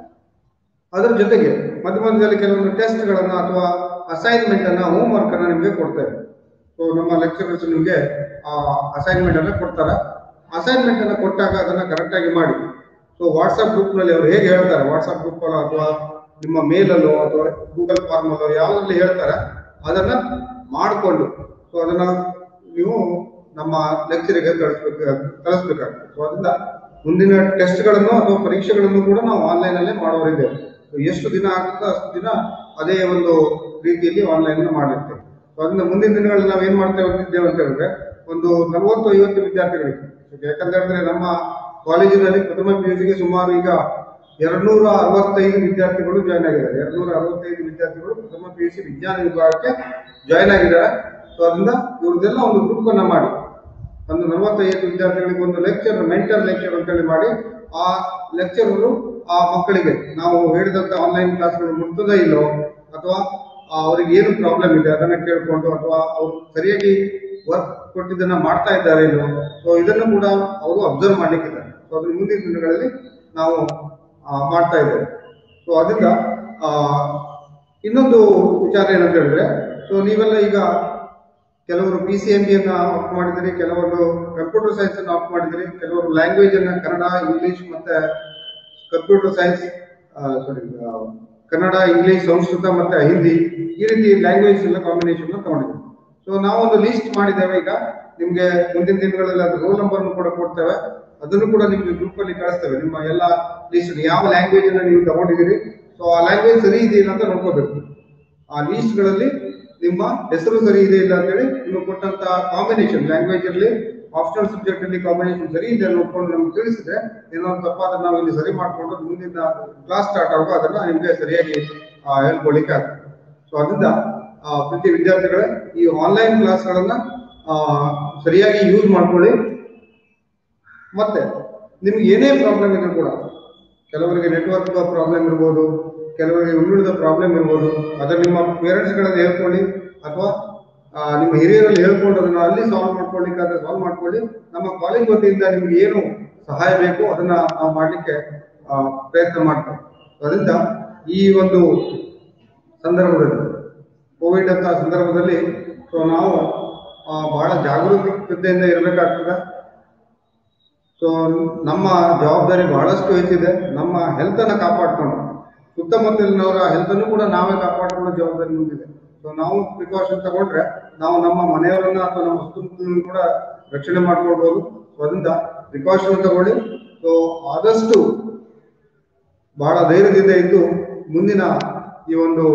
ಅದರ ಜೊತೆಗೆ ಮಧ್ಯ ಮಧ್ಯದಲ್ಲಿ ಕೆಲವೊಂದು ಟೆಸ್ಟ್ಗಳನ್ನ ಅಥವಾ ಅಸೈನ್ಮೆಂಟ್ ಅನ್ನ ಹೋಮ್ ವರ್ಕ್ ಅನ್ನ ನಿಮಗೆ ಕೊಡ್ತೇವೆ ಸೊ ನಮ್ಮ ಲೆಕ್ಚರರ್ಸ್ ನಿಮಗೆ ಆ ಅಸೈನ್ಮೆಂಟ್ ಅನ್ನ ಕೊಡ್ತಾರೆ ಅಸೈನ್ಮೆಂಟ್ ಅನ್ನ ಕೊಟ್ಟಾಗ ಅದನ್ನ ಕರೆಕ್ಟ್ ಆಗಿ ಮಾಡಿ ಸೊ ವಾಟ್ಸ್ಆಪ್ ಗ್ರೂಪ್ ನಲ್ಲಿ ಅವರು ಹೇಗೆ ಹೇಳ್ತಾರೆ ವಾಟ್ಸ್ಆಪ್ ಗ್ರೂಪ್ ಅಲ್ಲೋ ಅಥವಾ ನಿಮ್ಮ ಮೇಲಲ್ಲೋ ಅಥವಾ ಗೂಗಲ್ ಫಾರ್ಮ್ ಅಲ್ಲೋ ಯಾವ್ದ್ರಲ್ಲಿ ಹೇಳ್ತಾರೆ ಅದನ್ನ ಮಾಡಿಕೊಂಡು ಸೊ ಅದನ್ನ ನೀವು ನಮ್ಮ ಲೆಕ್ಚರಿಗೆ ಕಳಿಸ್ಬೇಕು ಕಳಿಸ್ಬೇಕಾಗ್ತದೆ ಸೊ ಅದರಿಂದ ಮುಂದಿನ ಟೆಸ್ಟ್ಗಳನ್ನು ಅಥವಾ ಪರೀಕ್ಷೆಗಳನ್ನು ಕೂಡ ನಾವು ಆನ್ಲೈನ್ ಅಲ್ಲೇ ಮಾಡೋರಿದ್ದೇವೆ ಸೊ ಎಷ್ಟು ದಿನ ಆಗ್ತದೆ ಅಷ್ಟು ದಿನ ಅದೇ ಒಂದು ರೀತಿಯಲ್ಲಿ ಆನ್ಲೈನ್ ಮಾಡಿರ್ತೇವೆ ಸೊ ಅದರಿಂದ ಮುಂದಿನ ದಿನಗಳಲ್ಲಿ ನಾವು ಏನ್ ಮಾಡ್ತೇವೆ ಅಂತಿದ್ದೇವೆ ಅಂತ ಹೇಳಿದ್ರೆ ಒಂದು ನಲವತ್ತು ಐವತ್ತು ವಿದ್ಯಾರ್ಥಿಗಳಿಗೆ ಯಾಕಂತ ಹೇಳಿದ್ರೆ ನಮ್ಮ ಕಾಲೇಜಿನಲ್ಲಿ ಪ್ರಥಮ ಪಿ ಯು ಸುಮಾರು ಈಗ ಎರಡ್ನೂರ ಅರವತ್ತೈದು ವಿದ್ಯಾರ್ಥಿಗಳು ಜಾಯ್ನ್ ಆಗಿದ್ದಾರೆ ಎರಡ್ನೂರ ಅರವತ್ತೈದು ವಿದ್ಯಾರ್ಥಿಗಳು ಪ್ರಥಮ ಪಿ ಯು ಸಿ ವಿಜ್ಞಾನ ವಿಭಾಗಕ್ಕೆ ಜಾಯ್ನ್ ಆಗಿದ್ದಾರೆ ಸೊ ಅದರಿಂದ ಇವ್ರದ್ದೆಲ್ಲ ಒಂದು ಗ್ರೂಪ್ ಅನ್ನ ಮಾಡಿ ಒಂದು ನಲವತ್ತೈದು ವಿದ್ಯಾರ್ಥಿಗಳಿಗೆ ಒಂದು ಲೆಕ್ಚರ್ ಮೆಂಟಲ್ ಲೆಕ್ಚರ್ ಅಂತೇಳಿ ಮಾಡಿ ಆ ಲೆಕ್ಚರರು ಆ ಮಕ್ಕಳಿಗೆ ನಾವು ಹೇಳಿದಂತ ಆನ್ಲೈನ್ ಕ್ಲಾಸ್ಗಳು ಮುಟ್ತದೋ ಇಲ್ಲೋ ಅಥವಾ ಆ ಅವರಿಗೆ ಏನು ಪ್ರಾಬ್ಲಮ್ ಇದೆ ಅದನ್ನ ಕೇಳ್ಕೊಂಡು ಅಥವಾ ಅವ್ರು ಸರಿಯಾಗಿ ವರ್ಕ್ ಕೊಟ್ಟಿದ್ದನ್ನ ಮಾಡ್ತಾ ಇದ್ದಾರೆ ಇಲ್ಲೋ ಸೊ ಇದನ್ನು ಕೂಡ ಅವರು ಅಬ್ಸರ್ವ್ ಮಾಡ್ಲಿಕ್ಕಿದ್ದಾರೆ ಸೊ ಅದ್ರ ಮುಂದಿನ ದಿನಗಳಲ್ಲಿ ನಾವು ಆ, ಮಾಡ್ತಾ ಇದ್ದೇವೆ ಸೊ ಅದರಿಂದ ಆ, ಇನ್ನೊಂದು ವಿಚಾರ ಏನಂತ ಹೇಳಿದ್ರೆ ಸೊ ನೀವೆಲ್ಲ ಈಗ ಕೆಲವರು ಪಿ ಸಿ ಎಂ ಬಿಯನ್ನು ಆಫ್ ಮಾಡಿದಿರಿ ಕೆಲವರು ಕಂಪ್ಯೂಟರ್ ಸೈನ್ಸ್ ಅನ್ನು ಆಫ್ ಮಾಡಿದಿರಿ ಕೆಲವರು ಲ್ಯಾಂಗ್ವೇಜ್ ಅನ್ನ ಕನ್ನಡ ಇಂಗ್ಲಿಷ್ ಮತ್ತೆ computer science sorry Kannada English Sanskrit ಮತ್ತೆ ಹಿಂದಿ ಈ ರೀತಿ ಲ್ಯಾಂಗ್ವೇಜ್ ಎಲ್ಲ ಕಾಂಬಿನೇಷನ್ ತಗೊಂಡಿದ್ದೀವಿ ಸೊ ನಾವೊಂದು ಲಿಸ್ಟ್ ಮಾಡಿದ್ದೇವೆ ಈಗ ನಿಮ್ಗೆ ಮುಂದಿನ ದಿನಗಳಲ್ಲಿ ಅದು ರೋಲ್ ನಂಬರ್ ಕೂಡ ಕೊಡ್ತೇವೆ ಅದನ್ನು ಕೂಡ ನಿಮ್ಗೆ ಗ್ರೂಪ್ ಅಲ್ಲಿ ಕಳಿಸ್ತೇವೆ ನಿಮ್ಮ ಎಲ್ಲ ಲಿಸ್ಟ್ ಯಾವ ಲ್ಯಾಂಗ್ವೇಜ್ ಅನ್ನ ನೀವು ತಗೊಂಡಿದ್ದೀರಿ ಸೊ ಆ ಲ್ಯಾಂಗ್ವೇಜ್ ಸರಿ ಇದೆಯಿಲ್ಲ ಅಂತ ನೋಡ್ಕೋಬೇಕು ಆ ಲಿಸ್ಟ್ ಗಳಲ್ಲಿ ನಿಮ್ಮ ಹೆಸರು ಸರಿ ಇದೆ ಇಲ್ಲ ಅಂತೇಳಿ ನಿಮಗೆ ಕೊಟ್ಟಂತ ಕಾಂಬಿನೇಷನ್ ಲ್ಯಾಂಗ್ವೇಜ್ ಅಲ್ಲಿ ಆಪ್ಷನಲ್ ಸಬ್ಜೆಕ್ಟ್ ಅಲ್ಲಿ ಕಾಂಬಿನೇಷನ್ ಸರಿ ಇದೆ ಅಂತ ನೋಡ್ಕೊಂಡು ನಮ್ಗೆ ತಿಳಿಸಿದ್ರೆ ಏನಾದ್ರು ತಪ್ಪಾದ್ರೆ ನಾವು ಇಲ್ಲಿ ಸರಿ ಮಾಡ್ಕೊಂಡು ಮುಂದಿನ ಕ್ಲಾಸ್ ಸ್ಟಾರ್ಟ್ ಆಗುವಾಗ ಅದನ್ನ ನಿಮ್ಗೆ ಸರಿಯಾಗಿ ಆ, ಹೇಳ್ಕೊಳ್ಲಿಕ್ಕೆ ಆಗ್ತದೆ ಸೊ ಅದರಿಂದ ಆ, ಪ್ರತಿ ವಿದ್ಯಾರ್ಥಿಗಳೇ ಈ ಆನ್ಲೈನ್ ಕ್ಲಾಸ್ಗಳನ್ನ ಆ, ಸರಿಯಾಗಿ ಯೂಸ್ ಮಾಡ್ಕೊಳ್ಳಿ ಮತ್ತೆ ನಿಮ್ಗೆ ಏನೇ ಪ್ರಾಬ್ಲಮ್ ಇದ್ರೂ ಕೂಡ ಕೆಲವರಿಗೆ ನೆಟ್ವರ್ಕ್ ಪ್ರಾಬ್ಲಮ್ ಇರ್ಬೋದು ಕೆಲವರಿಗೆ ಉಳಿದ ಪ್ರಾಬ್ಲಮ್ ಇರ್ಬೋದು ಅದನ್ನ ನಿಮ್ಮ ಪೇರೆಂಟ್ಸ್ಗಳಲ್ಲಿ ಹೇಳ್ಕೊಳ್ಳಿ ಅಥವಾ ಆ, ನಿಮ್ಮ ಹಿರಿಯರಲ್ಲಿ ಹೇಳ್ಕೊಂಡು ಅದನ್ನ ಅಲ್ಲಿ ಸಾಲ್ವ್ ಮಾಡ್ಕೊಳ್ಳಿಕ್ಕೆ ಅದನ್ನ ಸಾಲ್ವ್ ಮಾಡ್ಕೊಳ್ಳಿ ನಮ್ಮ ಕಾಲೇಜ್ ವತಿಯಿಂದ ನಿಮ್ಗೆ ಏನು ಸಹಾಯ ಬೇಕು ಅದನ್ನ ನಾವು ಮಾಡ್ಲಿಕ್ಕೆ ಆ, ಪ್ರಯತ್ನ ಮಾಡ್ತೇವೆ ಅದರಿಂದ ಈ ಒಂದು ಸಂದರ್ಭದಲ್ಲಿ ಕೋವಿಡ್ ಅಂತ ಸಂದರ್ಭದಲ್ಲಿ ಸೊ ನಾವು ಆ, ಬಹಳ ಜಾಗರೂಕತೆಯಿಂದ ಇರಬೇಕಾಗ್ತದೆ ಸೊ ನಮ್ಮ ಜವಾಬ್ದಾರಿ ಬಹಳಷ್ಟು ಹೆಚ್ಚಿದೆ ನಮ್ಮ ಹೆಲ್ತ್ ಅನ್ನ ಕಾಪಾಡ್ಕೊಂಡು ಸುತ್ತಮುತ್ತಲಿನವರ ಹೆಲ್ತ್ ಅನ್ನು ಕೂಡ ನಾವೇ ಕಾಪಾಡ್ಕೊಳ್ಳೋ ಜವಾಬ್ದಾರಿ ನಮಗಿದೆ ಸೊ ನಾವು ಪ್ರಿಕಾಷನ್ ತಗೊಂಡ್ರೆ ನಾವು ನಮ್ಮ ಮನೆಯವರನ್ನ ಅಥವಾ ನಮ್ಮ ಸುತ್ತಮುತ್ತಲನ್ನು ಕೂಡ ರಕ್ಷಣೆ ಮಾಡ್ಕೊಳ್ಬಹುದು ಸೊ ಅದರಿಂದ ಪ್ರಿಕಾಷನ್ ತಗೊಳ್ಳಿ ಸೊ ಆದಷ್ಟು ಬಹಳ ಧೈರ್ಯದಿಂದ ಇದ್ದು ಮುಂದಿನ ಈ ಒಂದು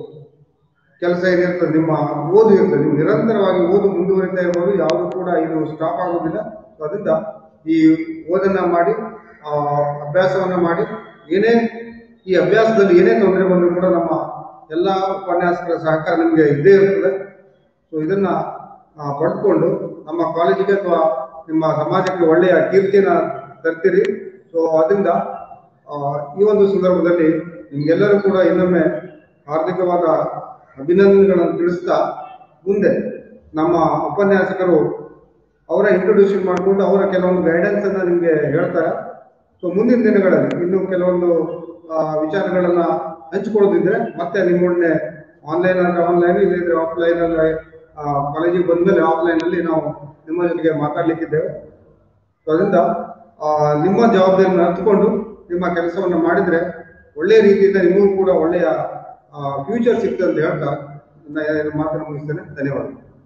ಕೆಲಸ ಏನಿರ್ತದೆ ನಿಮ್ಮ ಓದು ಇರ್ತದೆ ನೀವು ನಿರಂತರವಾಗಿ ಓದು ಮುಂದುವರಿತಾ ಇರ್ಬೋದು ಯಾವುದು ಕೂಡ ಇದು ಸ್ಟಾಪ್ ಆಗೋದಿಲ್ಲ ಸೊ ಅದರಿಂದ ಈ ಓದನ್ನ ಮಾಡಿ ಆ, ಅಭ್ಯಾಸವನ್ನ ಮಾಡಿ ಏನೇ ಈ ಅಭ್ಯಾಸದಲ್ಲಿ ಏನೇ ತೊಂದರೆ ಬಂದರೂ ಕೂಡ ನಮ್ಮ ಎಲ್ಲ ಉಪನ್ಯಾಸಕರ ಸಹಕಾರ ನಿಮಗೆ ಇದ್ದೇ ಇರ್ತದೆ ಸೊ ಇದನ್ನ ಆ, ಪಡ್ಕೊಂಡು ನಮ್ಮ ಕಾಲೇಜಿಗೆ ಅಥವಾ ನಿಮ್ಮ ಸಮಾಜಕ್ಕೆ ಒಳ್ಳೆಯ ಕೀರ್ತಿಯನ್ನ ತರ್ತೀರಿ ಸೊ ಅದರಿಂದ ಆ, ಈ ಒಂದು ಸಂದರ್ಭದಲ್ಲಿ ನಿಮ್ಗೆಲ್ಲರೂ ಕೂಡ ಇನ್ನೊಮ್ಮೆ ಹಾರ್ದಿಕವಾದ ಅಭಿನಂದನೆಗಳನ್ನು ತಿಳಿಸ್ತಾ ಮುಂದೆ ನಮ್ಮ ಉಪನ್ಯಾಸಕರು ಅವರ ಇಂಟ್ರೊಡ್ಯೂಷನ್ ಮಾಡಿಕೊಂಡು ಅವರ ಕೆಲವೊಂದು ಗೈಡೆನ್ಸ್ ಅನ್ನ ನಿಮಗೆ ಹೇಳ್ತಾರೆ ಸೊ ಮುಂದಿನ ದಿನಗಳಲ್ಲಿ ಇನ್ನು ಕೆಲವೊಂದು ಆ, ವಿಚಾರಗಳನ್ನ ಹಂಚಿಕೊಳ್ಳೋದಿದ್ರೆ ಮತ್ತೆ ನಿಮ್ಮೊಡನೆ ಆನ್ಲೈನ್ ಅಂದ್ರೆ ಆನ್ಲೈನ್ ಇಲ್ಲದಿದ್ರೆ ಆಫ್ಲೈನ್ ಅಲ್ಲಿ ಕಾಲೇಜಿಗೆ ಬಂದ್ಮೇಲೆ ಆಫ್ಲೈನ್ ಅಲ್ಲಿ ನಾವು ನಿಮ್ಮ ಜೊತೆಗೆ ಮಾತಾಡ್ಲಿಕ್ಕಿದ್ದೇವೆ ಸೊ ಅದರಿಂದ ಆ, ನಿಮ್ಮ ಜವಾಬ್ದಾರಿಯನ್ನು ಅರ್ಥಕೊಂಡು ನಿಮ್ಮ ಕೆಲಸವನ್ನು ಮಾಡಿದ್ರೆ ಒಳ್ಳೆಯ ರೀತಿಯಿಂದ ನಿಮಗೂ ಕೂಡ ಒಳ್ಳೆಯ ಫ್ಯೂಚರ್ ಸಿಗ್ತದೆ ಅಂತ ಹೇಳ್ತಾ ನನ್ನ ಎರಡು ಮಾತನ್ನು ಮುಗಿಸ್ತೇನೆ ಧನ್ಯವಾದ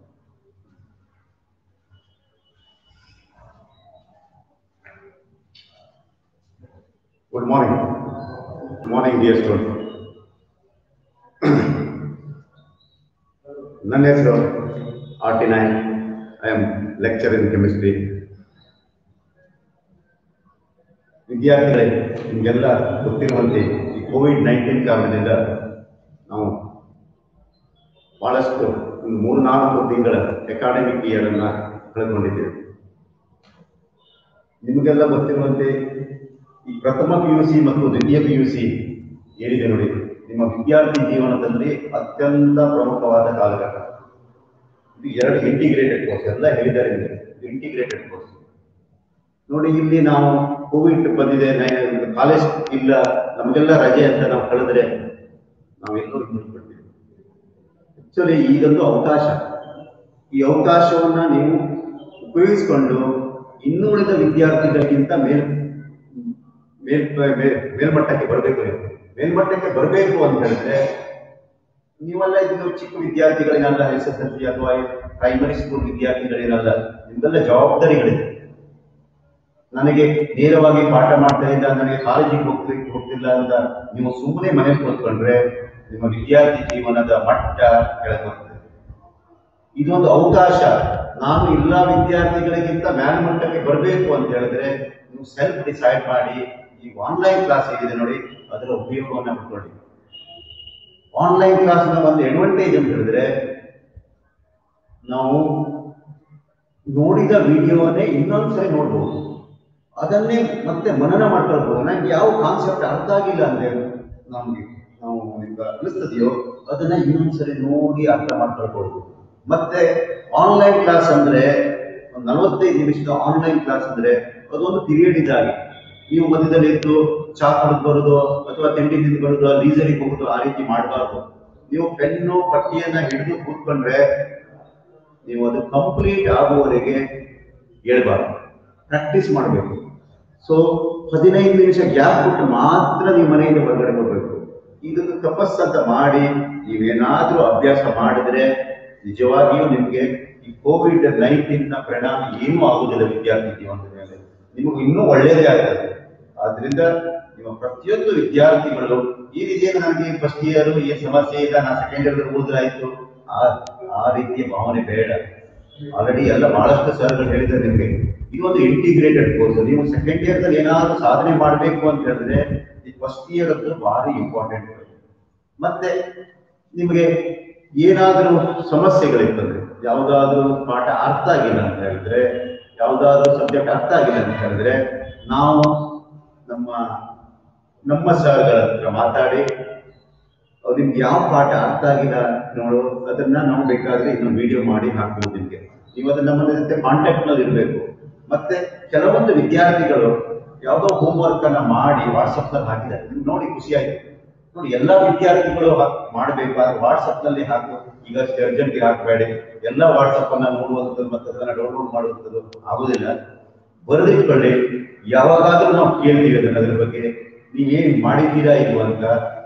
Good morning. Good morning, dear students. ನನ್ನ ಹೆಸರು R T Nayak I am lecturer in chemistry ವಿದ್ಯಾರ್ಥಿಗಳೇ ನಿಮಗೆಲ್ಲ ಗೊತ್ತಿರುವಂತೆ ಈ ಕೋವಿಡ್ ನೈನ್ಟೀನ್ ಕಾರಣದಿಂದ ನಾವು ಭಾಳಷ್ಟು ಒಂದು ಮೂರು ನಾಲ್ಕು ತಿಂಗಳ ಅಕಾಡೆಮಿಕ್ ಇಯರನ್ನು ಕಳೆದುಕೊಂಡಿದ್ದೇವೆ ನಿಮಗೆಲ್ಲ ಗೊತ್ತಿರುವಂತೆ ಈ ಪ್ರಥಮ ಪಿ ಯು ಸಿ ಮತ್ತು ದ್ವಿತೀಯ ಪಿ ಯು ಸಿ ಏನಿದೆ ನೋಡಿ ನಿಮ್ಮ ವಿದ್ಯಾರ್ಥಿ ಜೀವನದಲ್ಲಿ ಅತ್ಯಂತ ಪ್ರಮುಖವಾದ ಕಾಲಘಟ್ಟ ಇದು ಎರಡು ಇಂಟಿಗ್ರೇಟೆಡ್ ಕೋರ್ಸ್ ಎಲ್ಲ ಹೇಳಿದ್ದಾರೆ ನಿಮಗೆ ಇದು ಇಂಟಿಗ್ರೇಟೆಡ್ ಕೋರ್ಸ್ ನೋಡಿ ಇಲ್ಲಿ ನಾವು ಕೋವಿಡ್ ಬಂದಿದೆ ಕಾಲೇಜ್ ಇಲ್ಲ ನಮಗೆಲ್ಲ ರಜೆ ಅಂತ ನಾವು ಕಳೆದ್ರೆ ನಾವೆಲ್ಲರೂ ಹಿಂದ್ಬಿಡ್ತೀವಿ ಆಕ್ಚುಲಿ ಇದೊಂದು ಅವಕಾಶ ಈ ಅವಕಾಶವನ್ನ ನೀವು ಉಪಯೋಗಿಸಿಕೊಂಡು ಇನ್ನು ಉಳಿದ ವಿದ್ಯಾರ್ಥಿಗಳಿಗಿಂತ ಮೇಲ್ ಮೇಲ್ ಮೇಲ್- ಮೇಲ್ಮಟ್ಟಕ್ಕೆ ಬರಬೇಕು ನೀವು ಮೇಲ್ಮಟ್ಟಕ್ಕೆ ಬರಬೇಕು ಅಂತ ಹೇಳಿದ್ರೆ ನೀವೆಲ್ಲ ಇದು ಚಿಕ್ಕ ವಿದ್ಯಾರ್ಥಿಗಳೇನಲ್ಲ ಎಸ್ ಎಸ್ ಎಲ್ ಸಿ ಅಥವಾ ಪ್ರೈಮರಿ ಸ್ಕೂಲ್ ವಿದ್ಯಾರ್ಥಿಗಳೇನಲ್ಲ ನಿಮ್ಗೆಲ್ಲ ಜವಾಬ್ದಾರಿಗಳಿದೆ ನನಗೆ ನೇರವಾಗಿ ಪಾಠ ಮಾಡ್ತಾ ಇಲ್ಲ ನನಗೆ ಕಾಲೇಜಿಗೆ ಹೋಗ್ಲಿಕ್ಕೆ ಹೋಗ್ತಿಲ್ಲ ಅಂತ ನೀವು ಸುಮ್ಮನೆ ಮನೇಲಿ ಕೂತ್ಕೊಂಡ್ರೆ ನಿಮ್ಮ ವಿದ್ಯಾರ್ಥಿ ಜೀವನದ ಮಟ್ಟ ಕೆಳಗೆ ಬರ್ತದೆ ಇದೊಂದು ಅವಕಾಶ ನಾನು ಎಲ್ಲ ವಿದ್ಯಾರ್ಥಿಗಳಿಗಿಂತ ಮೇಲ್ಮಟ್ಟಕ್ಕೆ ಬರಬೇಕು ಅಂತ ಹೇಳಿದ್ರೆ ನೀವು ಸೆಲ್ಫ್ ಡಿಸೈಡ್ ಮಾಡಿ ಈ ಆನ್ಲೈನ್ ಕ್ಲಾಸ್ ಏನಿದೆ ನೋಡಿ ಅದರ ಉಪಯೋಗವನ್ನು ಪಡ್ಕೊಳ್ಳಿ ಆನ್ಲೈನ್ ಕ್ಲಾಸ್ನ ಒಂದು ಅಡ್ವಾಂಟೇಜ್ ಅಂತ ಹೇಳಿದ್ರೆ ನಾವು ನೋಡಿದ ವಿಡಿಯೋನೇ ಇನ್ನೊಂದ್ಸರಿ ನೋಡ್ಬೋದು ಅದನ್ನೇ ಮತ್ತೆ ಮನನ ಮಾಡ್ಕೊಳ್ಬೋದು ನಂಗೆ ಯಾವ ಕಾನ್ಸೆಪ್ಟ್ ಅರ್ಥ ಆಗಿಲ್ಲ ಅಂದ್ರೆ ನಮ್ಗೆ ನಾವು ನಿಮ್ಗೆ ಅನಿಸ್ತದೆಯೋ ಅದನ್ನ ಇನ್ನೊಂದ್ಸರಿ ನೋಡಿ ಅರ್ಥ ಮಾಡ್ಕೊಳ್ಬಹುದು ಮತ್ತೆ ಆನ್ಲೈನ್ ಕ್ಲಾಸ್ ಅಂದ್ರೆ ಒಂದು ನಲವತ್ತೈದು ನಿಮಿಷದ ಆನ್ಲೈನ್ ಕ್ಲಾಸ್ ಅಂದ್ರೆ ಅದೊಂದು ಪೀರಿಯಡ್ ಇದ್ದಾಗೆ ನೀವು ಮಧ್ಯದಲ್ಲಿ ಇದ್ದು ಚಾ ಕುಡಿದು ಬರೋದು ಅಥವಾ ತಿಂಡಿ ತಿಂದು ಬರೋದು ಲೀಸರಿಗೆ ಹೋಗೋದು ಆ ರೀತಿ ಮಾಡಬಾರ್ದು ನೀವು ಪೆನ್ನು ಪಟ್ಟಿಯನ್ನ ಹಿಡಿದು ಕೂತ್ಕೊಂಡ್ರೆ ನೀವು ಅದು ಕಂಪ್ಲೀಟ್ ಆಗುವವರೆಗೆ ಹೇಳ್ಬಾರ್ದು ಪ್ರಾಕ್ಟೀಸ್ ಮಾಡಬೇಕು ಸೊ ಹದಿನೈದು ನಿಮಿಷ ಗ್ಯಾಪ್ ಕೊಟ್ಟು ಮಾತ್ರ ನೀವು ಮನೆಯಿಂದ ಹೊರಗಡೆ ಬರಬೇಕು ಇದನ್ನು ತಪಸ್ಸಂತ ಮಾಡಿ ನೀವೇನಾದ್ರೂ ಅಭ್ಯಾಸ ಮಾಡಿದ್ರೆ ನಿಜವಾಗಿಯೂ ನಿಮ್ಗೆ ಈ ಕೋವಿಡ್ ನೈನ್ಟೀನ್ ನ ಪರಿಣಾಮ ಏನೂ ಆಗುದಿಲ್ಲ ವಿದ್ಯಾರ್ಥಿ ಜೀವನದ ಮೇಲೆ ನಿಮಗೂ ಇನ್ನೂ ಒಳ್ಳೇದೇ ಆಗ್ತದೆ ಆದ್ರಿಂದ ನಿಮ್ಮ ಪ್ರತಿಯೊಂದು ವಿದ್ಯಾರ್ಥಿಗಳು ಈ ರೀತಿಯ ನನಗೆ ಫಸ್ಟ್ ಇಯರ್ ಏನ್ ಸಮಸ್ಯೆ ಇಲ್ಲ ನಾ ಸೆಕೆಂಡ್ ಇಯರ್ ಓದ್ರಾಯ್ತು ಆ ಆ ರೀತಿಯ ಭಾವನೆ ಬೇಡ ಆಲ್ರೆಡಿ ಎಲ್ಲ ಬಹಳಷ್ಟು ಸರ್ಗಳು ಹೇಳಿದ್ದಾರೆ ನಿಮಗೆ ಇದು ಒಂದು ಇಂಟಿಗ್ರೇಟೆಡ್ ಕೋರ್ಸ್ ನೀವು ಸೆಕೆಂಡ್ ಇಯರ್ ದಲ್ಲಿ ಏನಾದ್ರು ಸಾಧನೆ ಮಾಡಬೇಕು ಅಂತ ಹೇಳಿದ್ರೆ ಈ ಫಸ್ಟ್ ಇಯರ್ ಅದು ಭಾರಿ ಇಂಪಾರ್ಟೆಂಟ್ ಮತ್ತೆ ನಿಮಗೆ ಏನಾದರೂ ಸಮಸ್ಯೆಗಳಿರ್ತದೆ ಯಾವುದಾದ್ರೂ ಪಾಠ ಅರ್ಥ ಆಗಿಲ್ಲ ಅಂತ ಹೇಳಿದ್ರೆ ಯಾವುದಾದ್ರೂ ಸಬ್ಜೆಕ್ಟ್ ಅರ್ಥ ಆಗಿಲ್ಲ ಅಂತ ಹೇಳಿದ್ರೆ ನಾವು ನಮ್ಮ ನಮ್ಮ ಸರ್ಗಳ ಹತ್ರ ಮಾತಾಡಿ ಅವ್ರು ನಿಮ್ಗೆ ಯಾವ ಪಾಠ ಅರ್ಥ ಆಗಿಲ್ಲ ನೋಡು ಅದನ್ನ ನಾವು ಬೇಕಾದ್ರೆ ಇನ್ನೊಂದು ವಿಡಿಯೋ ಮಾಡಿ ಹಾಕ್ಬೋದು ನಿಮ್ಗೆ ನೀವು ಅದನ್ನ ನಮ್ಮ ಜೊತೆ ಕಾಂಟ್ಯಾಕ್ಟ್ ನಲ್ಲಿ ಇರಬೇಕು ಮತ್ತೆ ಕೆಲವೊಂದು ವಿದ್ಯಾರ್ಥಿಗಳು ಯಾವುದೋ ಹೋಮ್ವರ್ಕ್ ಅನ್ನ ಮಾಡಿ ವಾಟ್ಸಪ್ ನಲ್ಲಿ ಹಾಕಿದ್ದಾರೆ ನಿಮ್ಗೆ ನೋಡಿ ಖುಷಿ ಆಯ್ತು ನೋಡಿ ಎಲ್ಲಾ ವಿದ್ಯಾರ್ಥಿಗಳು ಮಾಡಬೇಕಾದ್ರೆ ವಾಟ್ಸಪ್ ನಲ್ಲಿ ಹಾಕು ಈಗ ಅರ್ಜೆಂಟ್ ಹಾಕಬೇಡಿ ಎಲ್ಲ ವಾಟ್ಸಪ್ ಅನ್ನ ನೋಡುವಂಥದ್ದು ಮತ್ತೆ ಅದನ್ನ ಡೌನ್ಲೋಡ್ ಮಾಡುವಂಥದ್ದು ಆಗುದಿಲ್ಲ ಬರೆದಿಟ್ಕೊಳ್ಳಿ ಯಾವಾಗಾದ್ರೂ ನಾವು ಕೇಳ್ತೀವಿ ಅದನ್ನ ಅದ್ರ ಬಗ್ಗೆ ನೀವೇನ್ ಮಾಡಿದ್ದೀರಾ ಇಲ್ವಾ ಅಂತ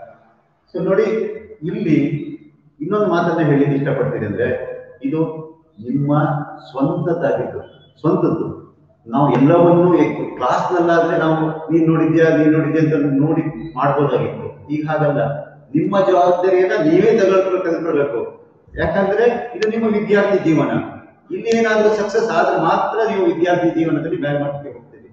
ಸೊ ನೋಡಿ ಇಲ್ಲಿ ಇನ್ನೊಂದು ಮಾತನ್ನ ಹೇಳಿಕ್ಕೆ ಇಷ್ಟಪಡ್ತೀನಿ ಅಂದ್ರೆ ಇದು ನಿಮ್ಮ ಸ್ವಂತದ್ದಾಗಿದ್ದು ಸ್ವಂತದ್ದು ನಾವು ಎಲ್ಲವನ್ನೂ ಕ್ಲಾಸ್ ನಲ್ಲಾದ್ರೆ ನಾವು ನೀನ್ ನೋಡಿದ್ಯಾ ನೀನ್ ನೋಡಿದ್ಯಾ ಅಂತ ನೋಡಿ ಮಾಡ್ಬೋದಾಗಿತ್ತು ಈಗ ಹಾಗಲ್ಲ ನಿಮ್ಮ ಜವಾಬ್ದಾರಿಯನ್ನ ನೀವೇ ತಗೊಳ್ಕೊಂಡು ತೆಗೆದುಕೊಳ್ಬೇಕು ಯಾಕಂದ್ರೆ ಇದು ನಿಮ್ಮ ವಿದ್ಯಾರ್ಥಿ ಜೀವನ ಇಲ್ಲಿ ಏನಾದ್ರೂ ಸಕ್ಸಸ್ ಆದ್ರೆ ಮಾತ್ರ ನೀವು ವಿದ್ಯಾರ್ಥಿ ಜೀವನದಲ್ಲಿ ಮೇಲ್ಮಟ್ಟಕ್ಕೆ ಹೋಗ್ತೀರಿ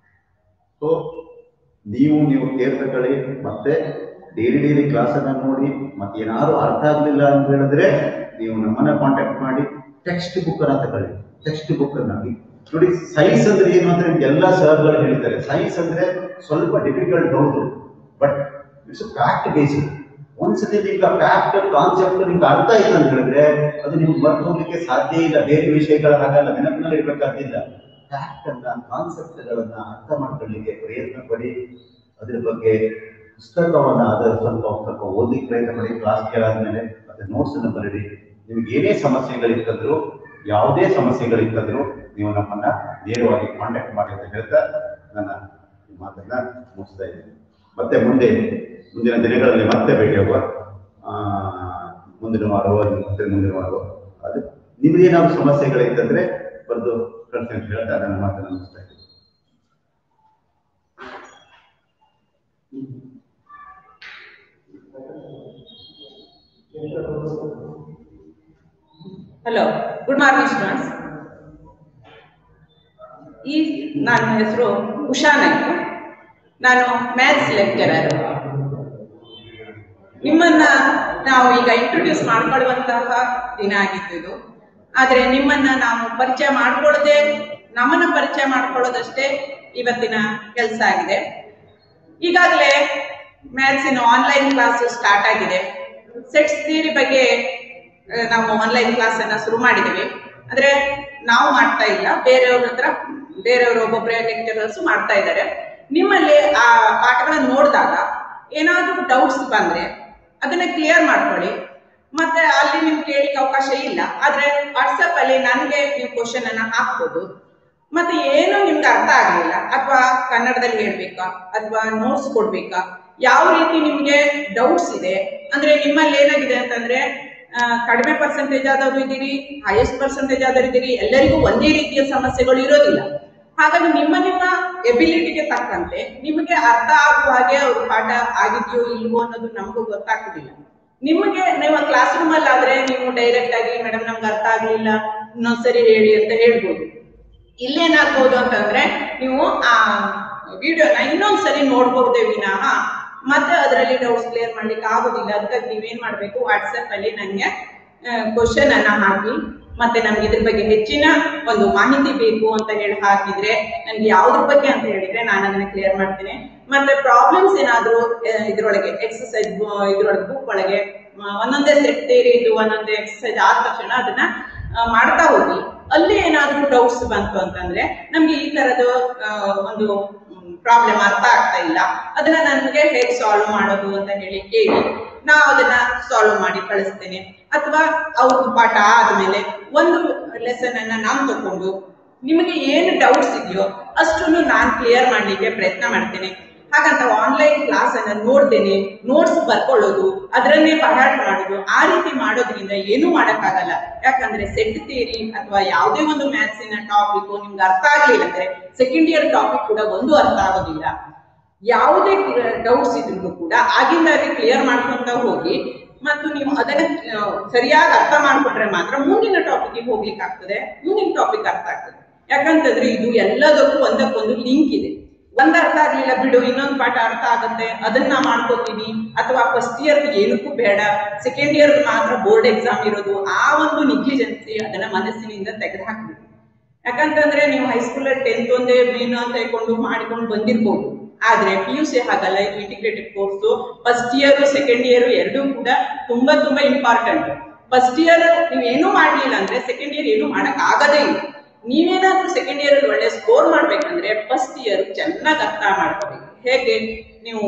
ಸೊ ನೀವು ನೀವು ಕೇರ್ ತಗೊಳ್ಳಿ ಮತ್ತೆ ಡೈಲಿ ಡೈಲಿ ಕ್ಲಾಸ್ ಅನ್ನ ನೋಡಿ ಮತ್ತೆ ಏನಾದ್ರು ಅರ್ಥ ಆಗ್ಲಿಲ್ಲ ಅಂತ ಹೇಳಿದ್ರೆ ನೀವು ನಮ್ಮನ್ನ ಕಾಂಟ್ಯಾಕ್ಟ್ ಮಾಡಿ ಟೆಕ್ಸ್ಟ್ ಬುಕ್ ಅನ್ನ ತಗೊಳ್ಳಿ ಟೆಕ್ಸ್ಟ್ ಬುಕ್ ಅನ್ನ ನೋಡಿ ಸೈನ್ಸ್ ಅಂದ್ರೆ ಏನು ಅಂದ್ರೆ ಎಲ್ಲ ಸರ್ಗಳು ಹೇಳ್ತಾರೆ ಸೈನ್ಸ್ ಅಂದ್ರೆ ಸ್ವಲ್ಪ ಡಿಫಿಕಲ್ಟ್ ಹೌದು ಬಟ್ ಇಟ್ಸ್ ಫ್ಯಾಕ್ಟ್ ಬೇಸ್ಡ್ ಒಂದ್ಸತಿ ನಿಮ್ಗೆ ಫ್ಯಾಕ್ಟ್ ಕಾನ್ಸೆಪ್ಟ್ ನಿಮ್ಗೆ ಅರ್ಥ ಇಲ್ಲ ಅಂತ ಹೇಳಿದ್ರೆ ಅದು ನಿಮ್ಗೆ ಬರ್ದು ಹೋಗ್ಲಿಕ್ಕೆ ಸಾಧ್ಯ ಇಲ್ಲ ಬೇರೆ ವಿಷಯಗಳ ಹಾಗಲ್ಲ ನೆನಪಿನಲ್ಲಿ ಇರ್ಬೇಕಾಗಿಲ್ಲ ಫ್ಯಾಕ್ಟ್ ಅನ್ನ ಕಾನ್ಸೆಪ್ಟ್ಗಳನ್ನ ಅರ್ಥ ಮಾಡ್ಕೊಳ್ಳಿಕ್ಕೆ ಪ್ರಯತ್ನ ಪಡಿ ಅದ್ರ ಬಗ್ಗೆ ಪುಸ್ತಕವನ್ನ ಅದರ ಸ್ವಲ್ಪ ಸ್ವಲ್ಪ ಓದ್ಲಿಕ್ಕೆ ಪ್ರಯತ್ನ ಪಡಿ ಕ್ಲಾಸ್ ಕೇಳಾದ್ಮೇಲೆ ಮತ್ತೆ ನೋಟ್ಸ್ ಅನ್ನು ಬರೀರಿ ನಿಮ್ಗೆ ಏನೇ ಸಮಸ್ಯೆಗಳಿತ್ತಂದ್ರು ಯಾವುದೇ ಸಮಸ್ಯೆಗಳಿತ್ತಂದ್ರು ನೀವು ನಮ್ಮನ್ನ ನೇರವಾಗಿ ಕಾಂಟ್ಯಾಕ್ಟ್ ಮಾಡಿ ಅಂತ ಹೇಳ್ತಾ ನನ್ನ ಈ ಮಾತನ್ನ ಮುಗಿಸ್ತಾ ಇದ್ದೀನಿ ಮತ್ತೆ ಮುಂದೆ ಮುಂದಿನ ದಿನಗಳಲ್ಲಿ ಮತ್ತೆ ಭೇಟಿ ಆಗುವ ಆ, ಮುಂದಿನ ವಾರವೋ ಮತ್ತೆ ಮುಂದಿನ ವಾರವೋ ಅದು ನಿಮ್ಗೆ ಏನಾದ್ರು ಸಮಸ್ಯೆಗಳಿತ್ತಂದ್ರೆ ಬರೆದು ಕಳಿಸಿ ಅಂತ ಹೇಳ್ತಾ ನನ್ನ ಮಾತನ್ನ ಮುಗಿಸ್ತಾ ಇದ್ದೀನಿ ಹಲೋ ಗುಡ್ ಮಾರ್ನಿಂಗ್ ಸ್ಟೂಡೆಂಟ್ಸ್ ಈ ನನ್ನ ಹೆಸರು ಉಷಾ ನಾಯ್ಕ ನಾನು ಮ್ಯಾಥ್ಸ್ ಲೆಕ್ಚರರ್ ನಿಮ್ಮನ್ನ ನಾವು ಈಗ ಇಂಟ್ರೊಡ್ಯೂಸ್ ಮಾಡ್ಕೊಳ್ಳುವಂತಹ ದಿನ ಆಗಿದ್ದು ಆದರೆ ನಿಮ್ಮನ್ನ ನಾವು ಪರಿಚಯ ಮಾಡ್ಕೊಳ್ಳದೆ ನಮ್ಮನ್ನ ಪರಿಚಯ ಮಾಡ್ಕೊಳ್ಳೋದಷ್ಟೇ ಇವತ್ತಿನ ಕೆಲಸ ಆಗಿದೆ ಈಗಾಗಲೇ ಮ್ಯಾಥ್ಸಿನ ಆನ್ಲೈನ್ ಕ್ಲಾಸ್ ಸ್ಟಾರ್ಟ್ ಆಗಿದೆ ಸೆಟ್ಸ್ ಥಿಯರಿ ಬಗ್ಗೆ ಆ, ನಾವು ಆನ್ಲೈನ್ ಕ್ಲಾಸ್ ಅನ್ನ ಶುರು ಮಾಡಿದ್ದೀವಿ ಅಂದ್ರೆ ನಾವು ಮಾಡ್ತಾ ಇಲ್ಲ ಬೇರೆಯವ್ರ ಹತ್ರ ಬೇರೆಯವರು ಒಬ್ಬೊಬ್ಬರೇ ಲೆಕ್ಚರರ್ಸ್ ಮಾಡ್ತಾ ಇದ್ದಾರೆ ನಿಮ್ಮಲ್ಲಿ ಆ ಪಾಠಗಳನ್ನ ನೋಡಿದಾಗ ಏನಾದರೂ ಡೌಟ್ಸ್ ಬಂದ್ರೆ ಅದನ್ನ ಕ್ಲಿಯರ್ ಮಾಡ್ಕೊಳ್ಳಿ ಮತ್ತೆ ಅಲ್ಲಿ ನಿಮ್ಗೆ ಕೇಳಿಕ್ಕೆ ಅವಕಾಶ ಇಲ್ಲ ಆದ್ರೆ ವಾಟ್ಸಪ್ ಅಲ್ಲಿ ನನಗೆ ನೀವು ಕ್ವಶನ್ ಅನ್ನ ಹಾಕ್ಬೋದು ಮತ್ತೆ ಏನು ನಿಮ್ಗೆ ಅರ್ಥ ಆಗಲಿಲ್ಲ ಅಥವಾ ಕನ್ನಡದಲ್ಲಿ ಹೇಳ್ಬೇಕಾ ಅಥವಾ ನೋಟ್ಸ್ ಕೊಡ್ಬೇಕಾ ಯಾವ ರೀತಿ ನಿಮ್ಗೆ ಡೌಟ್ಸ್ ಇದೆ ಅಂದ್ರೆ ನಿಮ್ಮಲ್ಲಿ ಏನಾಗಿದೆ ಅಂತಂದ್ರೆ ಆ, ಕಡಿಮೆ ಪರ್ಸೆಂಟೇಜ್ ಆದವರು ಇದ್ದೀರಿ ಹೈಯೆಸ್ಟ್ ಪರ್ಸೆಂಟೇಜ್ ಆದವರು ಇದ್ದೀರಿ ಎಲ್ಲರಿಗೂ ಒಂದೇ ರೀತಿಯ ಸಮಸ್ಯೆಗಳು ಇರೋದಿಲ್ಲ ಹಾಗಾಗಿ ನಿಮ್ಮ ನಿಮ್ಮ ಎಬಿಲಿಟಿಗೆ ತಕ್ಕಂತೆ ನಿಮಗೆ ಅರ್ಥ ಆಗುವ ಹಾಗೆ ಅವ್ರ ಪಾಠ ಆಗಿದೆಯೋ ಇಲ್ವೋ ಅನ್ನೋದು ನಮಗೂ ಗೊತ್ತಾಗ್ತಿಲ್ಲ ನಿಮಗೆ ನೀವು ಕ್ಲಾಸ್ ರೂಮ್ ಅಲ್ಲಿ ಆದ್ರೆ ನೀವು ಡೈರೆಕ್ಟ್ ಆಗಿ ಮೇಡಮ್ ನಮ್ಗೆ ಅರ್ಥ ಆಗ್ಲಿಲ್ಲ ಇನ್ನೊಂದ್ಸರಿ ಹೇಳಿ ಅಂತ ಹೇಳ್ಬೋದು ಇಲ್ಲೇನಾಗ್ಬೋದು ಅಂತಂದ್ರೆ ನೀವು ಆ ವಿಡಿಯೋನ ಇನ್ನೊಂದ್ಸರಿ ನೋಡ್ಬಹುದೇ ವಿನಃ ಮತ್ತೆ ಅದರಲ್ಲಿ ಡೌಟ್ಸ್ ಕ್ಲಿಯರ್ ಮಾಡ್ಲಿಕ್ಕೆ ಆಗೋದಿಲ್ಲ ಅದಕ್ಕಾಗಿ ನೀವೇನ್ ಮಾಡ್ಬೇಕು ವಾಟ್ಸಪ್ ಅಲ್ಲಿ ನನಗೆ ಕ್ವಶನ್ ಅನ್ನ ಹಾಕಿ ಮತ್ತೆ ನಮ್ಗೆ ಇದ್ರ ಬಗ್ಗೆ ಹೆಚ್ಚಿನ ಒಂದು ಮಾಹಿತಿ ಬೇಕು ಅಂತ ಹೇಳಿ ಹಾಕಿದ್ರೆ ನನ್ಗೆ ಯಾವ್ದ್ರ ಬಗ್ಗೆ ಅಂತ ಹೇಳಿದ್ರೆ ನಾನು ಅದನ್ನ ಕ್ಲಿಯರ್ ಮಾಡ್ತೀನಿ ಮತ್ತೆ ಪ್ರಾಬ್ಲಮ್ಸ್ ಏನಾದ್ರು ಆ, ಇದ್ರೊಳಗೆ ಎಕ್ಸಸೈಸ್ ಇದ್ರೊಳಗೆ ಬುಕ್ ಒಳಗೆ ಆ, ಒಂದೊಂದೇ ಸೆಟ್ ಥಿಯರಿ ಇದು ಒಂದೊಂದೇ ಎಕ್ಸಸೈಸ್ ಆದ ತಕ್ಷಣ ಅದನ್ನ ಆ, ಮಾಡ್ತಾ ಹೋಗಿ ಅಲ್ಲಿ ಏನಾದ್ರೂ ಡೌಟ್ಸ್ ಬಂತು ಅಂತಂದ್ರೆ ನಮ್ಗೆ ಈ ತರದ ಆ, ಒಂದು ಪ್ರಾಬ್ಲಮ್ ಅರ್ಥ ಆಗ್ತಾ ಇಲ್ಲ ಅದನ್ನ ನನಗೆ ಹೇಗೆ ಸಾಲ್ವ್ ಮಾಡೋದು ಅಂತ ಹೇಳಿ ಕೇಳಿ ನಾವು ಅದನ್ನ ಸಾಲ್ವ್ ಮಾಡಿ ಕಳಿಸ್ತೇನೆ ಅಥವಾ ಅವ್ರದ್ದು ಪಾಠ ಆದ್ಮೇಲೆ ಒಂದು ಲೆಸನ್ ಅನ್ನ ನಾನು ತಕೊಂಡು ನಿಮಗೆ ಏನು ಡೌಟ್ಸ್ ಇದೆಯೋ ಅಷ್ಟನ್ನು ನಾನು ಕ್ಲಿಯರ್ ಮಾಡ್ಲಿಕ್ಕೆ ಪ್ರಯತ್ನ ಮಾಡ್ತೇನೆ ಹಾಗಂತ ಆನ್ಲೈನ್ ಕ್ಲಾಸ್ ಅನ್ನ ನೋಡ್ತೇನೆ ನೋಟ್ಸ್ ಬರ್ಕೊಳ್ಳೋದು ಅದರನ್ನೇ ಪಹಾಟ್ ಮಾಡೋದು ಆ ರೀತಿ ಮಾಡೋದ್ರಿಂದ ಏನೂ ಮಾಡಕ್ಕಾಗಲ್ಲ ಯಾಕಂದ್ರೆ ಸೆಟ್ ಥಿಯರಿ ಅಥವಾ ಯಾವುದೇ ಒಂದು ಮ್ಯಾಥ್ಸಿನ ಟಾಪಿಕ್ ನಿಮ್ಗೆ ಅರ್ಥ ಆಗ್ಲಿಲ್ಲ ಅಂದ್ರೆ ಸೆಕೆಂಡ್ ಇಯರ್ ಟಾಪಿಕ್ ಕೂಡ ಒಂದು ಅರ್ಥ ಆಗೋದಿಲ್ಲ ಯಾವುದೇ ಡೌಟ್ಸ್ ಇದ್ರು ಕೂಡ ಆಗಿಂದಾಗೆ ಕ್ಲಿಯರ್ ಮಾಡ್ಕೊಂತ ಹೋಗಿ ಮತ್ತು ನೀವು ಅದನ್ನ ಆ, ಸರಿಯಾಗಿ ಅರ್ಥ ಮಾಡ್ಕೊಂಡ್ರೆ ಮಾತ್ರ ಮುಂದಿನ ಟಾಪಿಕ್ ಹೋಗ್ಲಿಕ್ಕೆ ಆಗ್ತದೆ ಮುಂದಿನ ಟಾಪಿಕ್ ಅರ್ಥ ಆಗ್ತದೆ ಯಾಕಂತಂದ್ರೆ ಇದು ಎಲ್ಲದಕ್ಕೂ ಒಂದಕ್ಕೊಂದು ಲಿಂಕ್ ಇದೆ ಒಂದ್ ಅರ್ಥ ಆಗ್ಲಿಲ್ಲ ಬಿಡು ಇನ್ನೊಂದು ಪಾಠ ಅರ್ಥ ಆಗುತ್ತೆ ಅದನ್ನ ಮಾಡ್ಕೋತೀನಿ ಅಥವಾ ಫಸ್ಟ್ ಇಯರ್ ಏನಕ್ಕೂ ಬೇಡ ಸೆಕೆಂಡ್ ಇಯರ್ ಮಾತ್ರ ಬೋರ್ಡ್ ಎಕ್ಸಾಮ್ ಇರೋದು ಆ ಒಂದು ನಿಗ್ಲಿಜೆನ್ಸಿ ಅದನ್ನ ಮನಸ್ಸಿನಿಂದ ತೆಗೆದು ಹಾಕ್ಬೇಕು ಯಾಕಂತಂದ್ರೆ ನೀವು ಹೈಸ್ಕೂಲ್ ಟೆಂತ್ ಒಂದೇ ಮೇನ್ ಅಂತ ಹೇಳ್ಕೊಂಡು ಮಾಡಿಕೊಂಡು ಬಂದಿರ್ಬೋದು ಆದ್ರೆ ಪಿ ಯು ಸಿ ಹಾಗಲ್ಲ ಇದು integrated course first year second year ಎರಡೂ ಕೂಡ ತುಂಬಾ ತುಂಬಾ ಇಂಪಾರ್ಟೆಂಟ್ ಫಸ್ಟ್ ಇಯರ್ ನೀವು ಏನೂ ಮಾಡ್ಲಿಲ್ಲ ಅಂದ್ರೆ ಸೆಕೆಂಡ್ ಇಯರ್ ಏನು ಮಾಡಕ್ ಆಗದೇ ಇಲ್ಲ ನೀವೇನಾದ್ರೂ ಸೆಕೆಂಡ್ ಇಯರ್ ಅಲ್ಲಿ ಒಳ್ಳೆ ಸ್ಕೋರ್ ಮಾಡ್ಬೇಕಂದ್ರೆ ಫಸ್ಟ್ ಇಯರ್ ಚೆನ್ನಾಗಿ ಅರ್ಥ ಮಾಡ್ಕೋಬೇಕು ಹೇಗೆ ನೀವು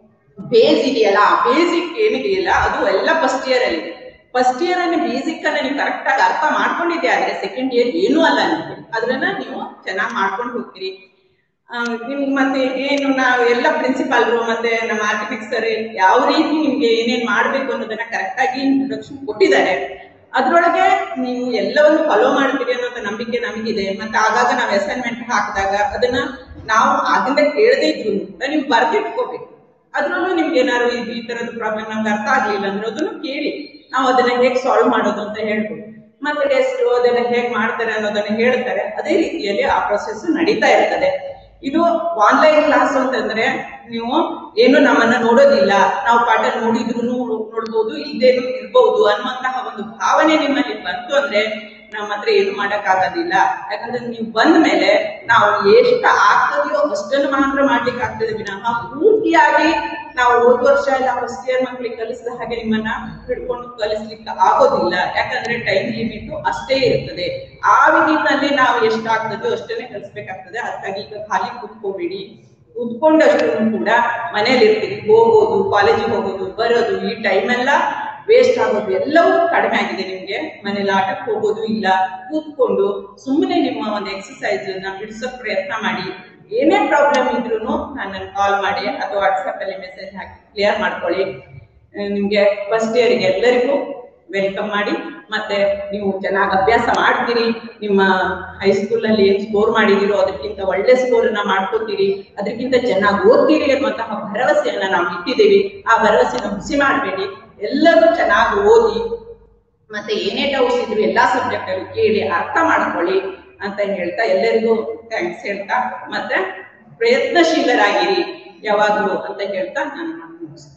ಬೇಸ್ ಇದೆಯಲ್ಲ ಬೇಸಿಕ್ ಏನಿದೆಯಲ್ಲ ಅದು ಎಲ್ಲ ಫಸ್ಟ್ ಇಯರ್ ಅಲ್ಲಿ ಇದೆ ಫಸ್ಟ್ ಇಯರ್ ಅಲ್ಲಿ ಬೇಸಿಕ್ ಅನ್ನ ನೀವು ಕರೆಕ್ಟ್ ಆಗಿ ಅರ್ಥ ಮಾಡ್ಕೊಂಡಿದ್ದೆ ಆದ್ರೆ ಸೆಕೆಂಡ್ ಇಯರ್ ಏನೂ ಅಲ್ಲ ನಿಮಗೆ ಅದನ್ನ ನೀವು ಚೆನ್ನಾಗಿ ಮಾಡ್ಕೊಂಡು ಹೋಗ್ತೀರಿ ಆ, ನಿಮ್ಗೆ ಮತ್ತೆ ಏನು ನಾವು ಎಲ್ಲ ಪ್ರಿನ್ಸಿಪಾಲ್ರು ಮತ್ತೆ ನಮ್ಮ ಆರ್ಕಿಟೆಕ್ಟ್ ಸರ್ ಯಾವ ರೀತಿ ನಿಮ್ಗೆ ಏನೇನ್ ಮಾಡ್ಬೇಕು ಅನ್ನೋದನ್ನ ಕರೆಕ್ಟ್ ಆಗಿ ಇಂಟ್ರೊಡಕ್ಷನ್ ಕೊಟ್ಟಿದ್ದಾರೆ ಅದ್ರೊಳಗೆ ನೀವು ಎಲ್ಲವನ್ನು ಫಾಲೋ ಮಾಡ್ತೀರಿ ಅನ್ನೋ ನಂಬಿಕೆ ನಮಗಿದೆ ಮತ್ತೆ ಆಗಾಗ ನಾವು ಅಸೈನ್ಮೆಂಟ್ ಹಾಕಿದಾಗ ಅದನ್ನ ನಾವು ಆಗಿಂದ ಕೇಳದೇ ಇದ್ರು ಕೂಡ ನೀವು ಬರ್ದಿಟ್ಕೋಬೇಕು ಅದ್ರಲ್ಲೂ ನಿಮ್ಗೆ ಏನಾದ್ರು ಇದು ಈ ತರದ ಪ್ರಾಬ್ಲಮ್ ನಮ್ಗೆ ಅರ್ಥ ಆಗ್ಲಿಲ್ಲ ಅನ್ನೋದನ್ನು ಕೇಳಿ ನಾವು ಅದನ್ನ ಹೇಗೆ ಸಾಲ್ವ್ ಮಾಡೋದು ಅಂತ ಹೇಳ್ಬೋದು ಮತ್ತೆ ಟೆಸ್ಟ್ ಅದೆಲ್ಲ ಹೇಗ್ ಮಾಡ್ತಾರೆ ಅನ್ನೋದನ್ನ ಹೇಳ್ತಾರೆ ಅದೇ ರೀತಿಯಲ್ಲಿ ಆ ಪ್ರೊಸೆಸ್ ನಡೀತಾ ಇರ್ತದೆ ಇದು ಆನ್ಲೈನ್ ಕ್ಲಾಸ್ ಅಂತಂದ್ರೆ ನೀವು ಏನು ನಮ್ಮನ್ನ ನೋಡೋದಿಲ್ಲ ನಾವು ಪಾಠ ನೋಡಿದ್ರು ನೋಡ್ಬೋದು ಇಲ್ದೇನು ಇರ್ಬಹುದು ಅನ್ನುವಂತಹ ಒಂದು ಭಾವನೆ ನಿಮ್ಮಲ್ಲಿ ಬಂತು ಅಂದ್ರೆ ನಮ್ಮ ಹತ್ರ ಏನು ಮಾಡಕ್ ಆಗೋದಿಲ್ಲ ಯಾಕಂದ್ರೆ ನೀವು ಬಂದ ಮೇಲೆ ನಾವು ಎಷ್ಟು ಆಗ್ತದೆಯೋ ಅಷ್ಟನ್ನು ಮಾತ್ರ ಮಾಡ್ಲಿಕ್ಕೆ ಆಗ್ತದೆ ವಿನಃ ಪೂರ್ತಿಯಾಗಿ ನಾವು ಹೋದ ವರ್ಷ ಎಲ್ಲ ಫಸ್ಟ್ ಇಯರ್ ಮಕ್ಳಿಗೆ ಕಲಿಸಿದ ಹಾಗೆ ನಿಮ್ಮನ್ನ ಹಿಡ್ಕೊಂಡು ಕಲಿಸ್ಲಿಕ್ಕೆ ಆಗೋದಿಲ್ಲ ಯಾಕಂದ್ರೆ ಟೈಮ್ ಲಿಮಿಟ್ ಅಷ್ಟೇ ಇರ್ತದೆ ಆ ವಿಧಿನಲ್ಲಿ ನಾವು ಎಷ್ಟಾಗ್ತದೋ ಅಷ್ಟನ್ನೇ ಕಲಿಸ್ಬೇಕಾಗ್ತದೆ ಅದಕ್ಕಾಗಿ ಈಗ ಖಾಲಿ ಕೂತ್ಕೋಬೇಡಿ ಕೂತ್ಕೊಂಡಷ್ಟು ಕೂಡ ಮನೇಲಿ ಇರ್ತೀರಿ ಹೋಗೋದು ಕಾಲೇಜಿಗೆ ಹೋಗೋದು ಬರೋದು ಈ ಟೈಮ್ ಎಲ್ಲ ವೇಸ್ಟ್ ಆಗೋದು ಎಲ್ಲವೂ ಕಡಿಮೆ ಆಗಿದೆ ನಿಮ್ಗೆ ಮನೇಲಿ ಆಟಕ್ಕೆ ಹೋಗೋದು ಇಲ್ಲ ಕೂತ್ಕೊಂಡು ಸುಮ್ಮನೆ ನಿಮ್ಮ ಒಂದು ಎಕ್ಸಸೈಸ್ ನ ಬಿಡಿಸೋಕ್ ಪ್ರಯತ್ನ ಮಾಡಿ ಏನೇ ಪ್ರಾಬ್ಲಮ್ ಇದ್ರು ನನ್ನನ್ನು ಕಾಲ್ ಮಾಡಿ ಅಥವಾ ವಾಟ್ಸಪ್ ಅಲ್ಲಿ ಮೆಸೇಜ್ ಹಾಕಿ ಕ್ಲಿಯರ್ ಮಾಡ್ಕೊಳ್ಳಿ ಆ, ನಿಮ್ಗೆ ಫಸ್ಟ್ ಇಯರ್ಗೆ ಎಲ್ಲರಿಗೂ ವೆಲ್ಕಮ್ ಮಾಡಿ ಮತ್ತೆ ನೀವು ಚೆನ್ನಾಗಿ ಅಭ್ಯಾಸ ಮಾಡ್ತೀರಿ ನಿಮ್ಮ ಹೈಸ್ಕೂಲ್ ಅಲ್ಲಿ ಏನ್ ಸ್ಕೋರ್ ಮಾಡಿದಿರೋ ಅದಕ್ಕಿಂತ ಒಳ್ಳೆ ಸ್ಕೋರ್ ನ ಮಾಡ್ಕೋತೀರಿ ಅದಕ್ಕಿಂತ ಚೆನ್ನಾಗಿ ಓದ್ತೀರಿ ಅನ್ನುವಂತಹ ಭರವಸೆಯನ್ನ ನಾವು ಇಟ್ಟಿದ್ದೀವಿ ಆ ಭರವಸೆನ ಹುಸಿ ಮಾಡಬೇಡಿ ಎಲ್ಲರೂ ಚೆನ್ನಾಗಿ ಓದಿ ಮತ್ತೆ ಏನೇ ಡೌಟ್ಸ್ ಇದ್ರು ಎಲ್ಲಾ ಸಬ್ಜೆಕ್ಟ್ ಅಲ್ಲಿ ಕೇಳಿ ಅರ್ಥ ಮಾಡ್ಕೊಳ್ಳಿ ಅಂತ ಹೇಳ್ತಾ ಎಲ್ಲರಿಗೂ ಥ್ಯಾಂಕ್ಸ್ ಹೇಳ್ತಾ ಮತ್ತೆ ಪ್ರಯತ್ನಶೀಲರಾಗಿರಿ ಯಾವಾಗ್ಲೂ ಅಂತ ಹೇಳ್ತಾ ನಾನು ಮಾತು ಮುಗಿಸ್ತೇನೆ.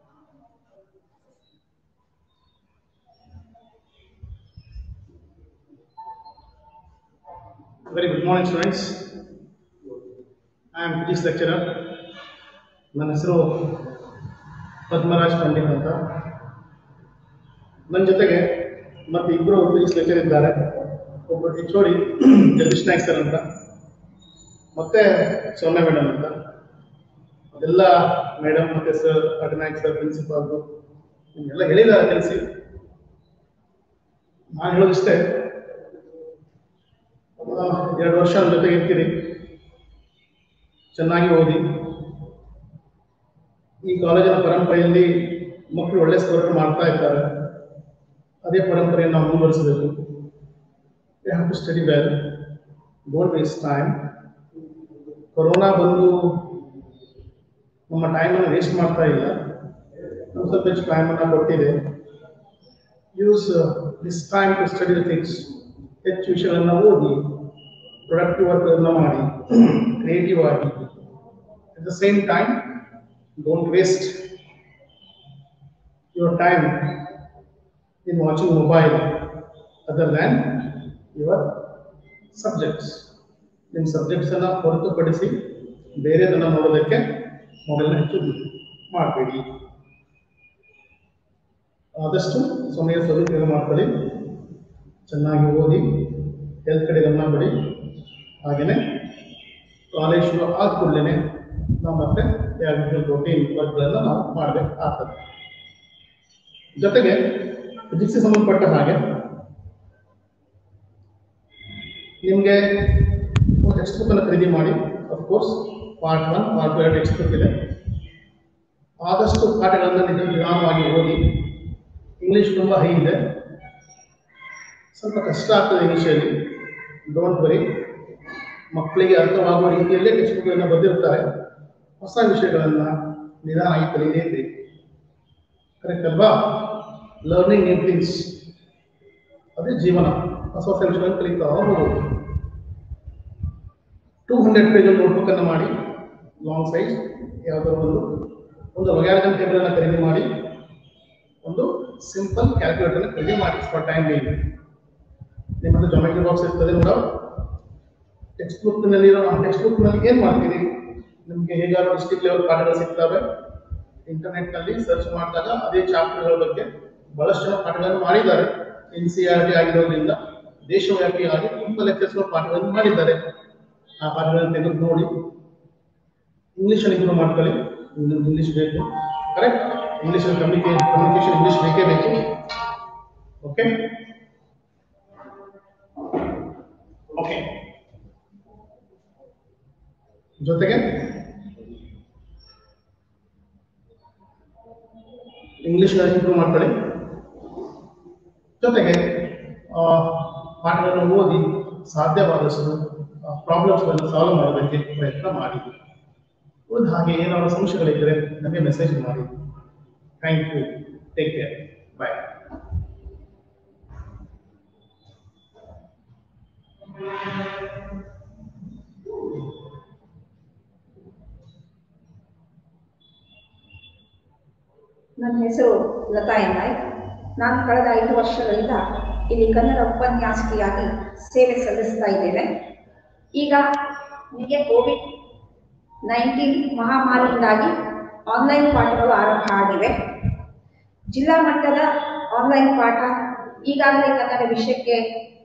Very good morning, students. I am physics lecturer. ನನ್ನ ಹೆಸರು ಪದ್ಮರಾಜ್ ಪಂಡಿತ್ ಅಂತ ನನ್ನ ಜೊತೆಗೆ ಮತ್ತೆ ಇಬ್ಬರು ಫಿಸಿಕ್ಸ್ ಲೆಕ್ಚರ್ ಇದ್ದಾರೆ ಒಬ್ಬರು H O D Jagadish Naik sir ಅಂತ ಮತ್ತೆ ಸೌಮ್ಯ ಮೇಡಮ್ ಅಂತ ಅದೆಲ್ಲ ಮೇಡಮ್ ಮತ್ತೆ ಸರ್ ಅಟನಾಯ್ಕ್ ಸರ್ ಪ್ರಿನ್ಸಿಪಾಲ್ ಎಲ್ಲ ಹೇಳಿದ್ದಾರೆ ತಿಳಿಸಿ ನಾನು ಹೇಳೋದಿಷ್ಟೇ ಆ, ಎರಡು ವರ್ಷ ನನ್ನ ಜೊತೆಗೆ ಇರ್ತೀರಿ ಚೆನ್ನಾಗಿ ಓದಿ ಈ ಕಾಲೇಜಿನ ಪರಂಪರೆಯಲ್ಲಿ ಮಕ್ಕಳು ಒಳ್ಳೆ ಸ್ಕೋರ್ ಮಾಡ್ತಾ ಇದ್ದಾರೆ ಅದೇ ಪರಂಪರೆಯನ್ನು ನಾವು ಮುಂದುವರಿಸಬೇಕು they have to study well don't waste time corona ಬಂದು ನಮ್ಮ ಟೈಮನ್ನು ವೇಸ್ಟ್ ಮಾಡ್ತಾ ಇಲ್ಲ ನಮ್ಮ ಸ್ವಲ್ಪ ಹೆಚ್ಚು ಟೈಮನ್ನು ಕೊಟ್ಟಿದೆ use this time to study the things ಹೆಚ್ಚು ವಿಷಯಗಳನ್ನು ಓದಿ ಪ್ರೊಡಕ್ಟಿವ್ ವರ್ಕ್ಗಳನ್ನು ಮಾಡಿ ಕ್ರಿಯೇಟಿವ್ ಆಗಿ at the same time don't waste your time in watching mobile other than your subjects ನಿಮ್ಮ ಸಬ್ಜೆಕ್ಟ್ಸನ್ನು ಹೊರತುಪಡಿಸಿ ಬೇರೆದನ್ನು ನೋಡೋದಕ್ಕೆ ಮೊಬೈಲ್ನ ಹೆಚ್ಚು ಮಾಡಬೇಡಿ ಆದಷ್ಟು ಸಮಯ ಸದುಪಯೋಗ ಮಾಡ್ಕೊಳ್ಳಿ ಚೆನ್ನಾಗಿ ಓದಿ ಹೆಲ್ತ್ ಕಡೆ ಗಮನ ಕೊಡಿ ಹಾಗೆಯೇ ಕಾಲೇಜ್ ಶುರು ಆದ ಕೂಡಲೇ ನಾವು ಮತ್ತೆ ಯಾವ್ದು ಪ್ರೋಟೀನ್ ವರ್ಕ್ಗಳನ್ನು ನಾವು ಮಾಡಬೇಕಾಗ್ತದೆ ಜೊತೆಗೆ ಫಿಸಿಕ್ಸ್ಗೆ ಸಂಬಂಧಪಟ್ಟ ಹಾಗೆ ನಿಮಗೆ ಟೆಕ್ಸ್ಟ್ ಬುಕ್ಕನ್ನು ಖರೀದಿ ಮಾಡಿ of course part one part two ಎರಡು ಟೆಕ್ಸ್ಟ್ ಬುಕ್ ಇದೆ ಆದಷ್ಟು ಪಾಠಗಳನ್ನು ನಿಜ ನಿಧಾನವಾಗಿ ಓದಿ ಇಂಗ್ಲೀಷ್ ತುಂಬ ಹೈ ಇದೆ ಸ್ವಲ್ಪ ಕಷ್ಟ ಆಗ್ತದೆ ಇನಿಷಿಯಲಿ ಡೋಂಟ್ ವರಿ ಮಕ್ಕಳಿಗೆ ಅರ್ಥವಾಗುವ ರೀತಿಯಲ್ಲೇ ಟೆಕ್ಸ್ಟ್ ಬುಕ್ಗಳನ್ನು ಬರೆದಿರ್ತಾರೆ ಹೊಸ ವಿಷಯಗಳನ್ನು ನಿಧಾನವಾಗಿ ಕಲಿಯಲೇಬೇಕು ಕರೆಕ್ಟ್ ಅಲ್ವಾ ಲರ್ನಿಂಗ್ ನ್ಯೂ ಥಿಂಗ್ಸ್ ಅದೇ ಜೀವನ ಹೊಸ ಹೊಸ ವಿಷಯಗಳನ್ನು ಕಲಿತಾ ಹೋಗೋದು ಟೂ ಹಂಡ್ರೆಡ್ ಪೇಜ್ ನೋಟ್ಬುಕ್ ಅನ್ನು ಮಾಡಿ ಲಾಂಗ್ ಸೈಜ್ ಯಾವುದಾದ್ರು ಒಂದು ಒಂದು ಲೊಗ್ಯಾರಿಕಲ್ ಟೇಬಲ್ ಅನ್ನು ಖರೀದಿ ಮಾಡಿ ಒಂದು ಸಿಂಪಲ್ ಕ್ಯಾಲ್ಕುಲೇಟರ್ ಅನ್ನು ಖರೀದಿ ಮಾಡಿ ಫಾರ್ ಟೈಮ್ ಬೇಯಿಂಗ್ ನಿಮ್ಮ ಹತ್ರ ಜೊಮೆಟ್ರಿ ಬಾಕ್ಸ್ ಇರ್ತದೆ ನೋಡ ಟೆಕ್ಸ್ಟ್ ಬುಕ್ ನಲ್ಲಿರೋ ಟೆಕ್ಸ್ಟ್ ಬುಕ್ ನಲ್ಲಿ ಏನ್ ಮಾಡ್ತೀರಿ ನಿಮಗೆ ಹೇಗಾದ್ರೂ ಡಿಸ್ಟ್ರಿಕ್ಟ್ ಲೆವೆಲ್ ಪಾಠಗಳು ಸಿಗ್ತವೆ ಇಂಟರ್ನೆಟ್ ನಲ್ಲಿ ಸರ್ಚ್ ಮಾಡಿದಾಗ ಅದೇ ಚಾಪ್ಟರ್ಗಳ ಬಗ್ಗೆ ಬಹಳಷ್ಟು ಜನ ಪಾಠಗಳನ್ನು ಮಾಡಿದ್ದಾರೆ ಎನ್ ಸಿ ಆರ್ ಟಿ ಆಗಿರೋದ್ರಿಂದ ದೇಶವ್ಯಾಪಿಯಾಗಿ ತುಂಬ ಲೆಕ್ಚರ್ಸ್ ಪಾಠಗಳನ್ನು ಮಾಡಿದ್ದಾರೆ ಆ ಪಾಠಗಳನ್ನು ತೆಗೆದು ನೋಡಿ ಇಂಗ್ಲಿಷ್ ಅಲ್ಲಿ ಇಂಪ್ರೂವ್ ಮಾಡ್ಕೊಳ್ಳಿ ಇಂಗ್ಲಿಷ್ ಬೇಕು ಕರೆಕ್ಟ್ ಇಂಗ್ಲಿಷ್ ಕಮ್ಯುನಿಕೇ ಕಮ್ಯುನಿಕೇಶನ್ ಇಂಗ್ಲಿಷ್ ಬೇಕೇ ಬೇಕು ಓಕೆ ಓಕೆ ಜೊತೆಗೆ ಇಂಗ್ಲಿಷ್ ಇಂಪ್ರೂವ್ ಮಾಡ್ಕೊಳ್ಳಿ ಜೊತೆಗೆ ಆ, ಪಾಠಗಳನ್ನು ಓದಿ ಸಾಧ್ಯವಾದಷ್ಟು ಪ್ರಾಬ್ಲಮ್ಸ್ಗಳನ್ನು ಸಾಲ್ವ್ ಮಾಡೋದಕ್ಕೆ ಪ್ರಯತ್ನ ಮಾಡಿ ಒಂದು ಹಾಗೆ ಏನಾದರೂ ಸಂಶಯಗಳಿದ್ದರೆ ನನಗೆ ಮೆಸೇಜ್ ಮಾಡಿ thank you take care bye ನನ್ನ ಹೆಸರು ಲತಾ ಎನ್ ನಾಯ್ಕ್ ನಾನು ಕಳೆದ ಐದು ವರ್ಷಗಳಿಂದ ಇಲ್ಲಿ ಕನ್ನಡ ಉಪನ್ಯಾಸಕಿಯಾಗಿ ಸೇವೆ ಸಲ್ಲಿಸ್ತಾ ಇದ್ದೇನೆ ಈಗ ನಿಮಗೆ ಕೋವಿಡ್ ನೈನ್ಟೀನ್ ಮಹಾಮಾರಿಯಿಂದಾಗಿ ಆನ್ಲೈನ್ ಪಾಠಗಳು ಆರಂಭ ಆಗಿವೆ ಜಿಲ್ಲಾ ಮಟ್ಟದ ಆನ್ಲೈನ್ ಪಾಠ ಈಗಾಗಲೇ ಕನ್ನಡ ವಿಷಯಕ್ಕೆ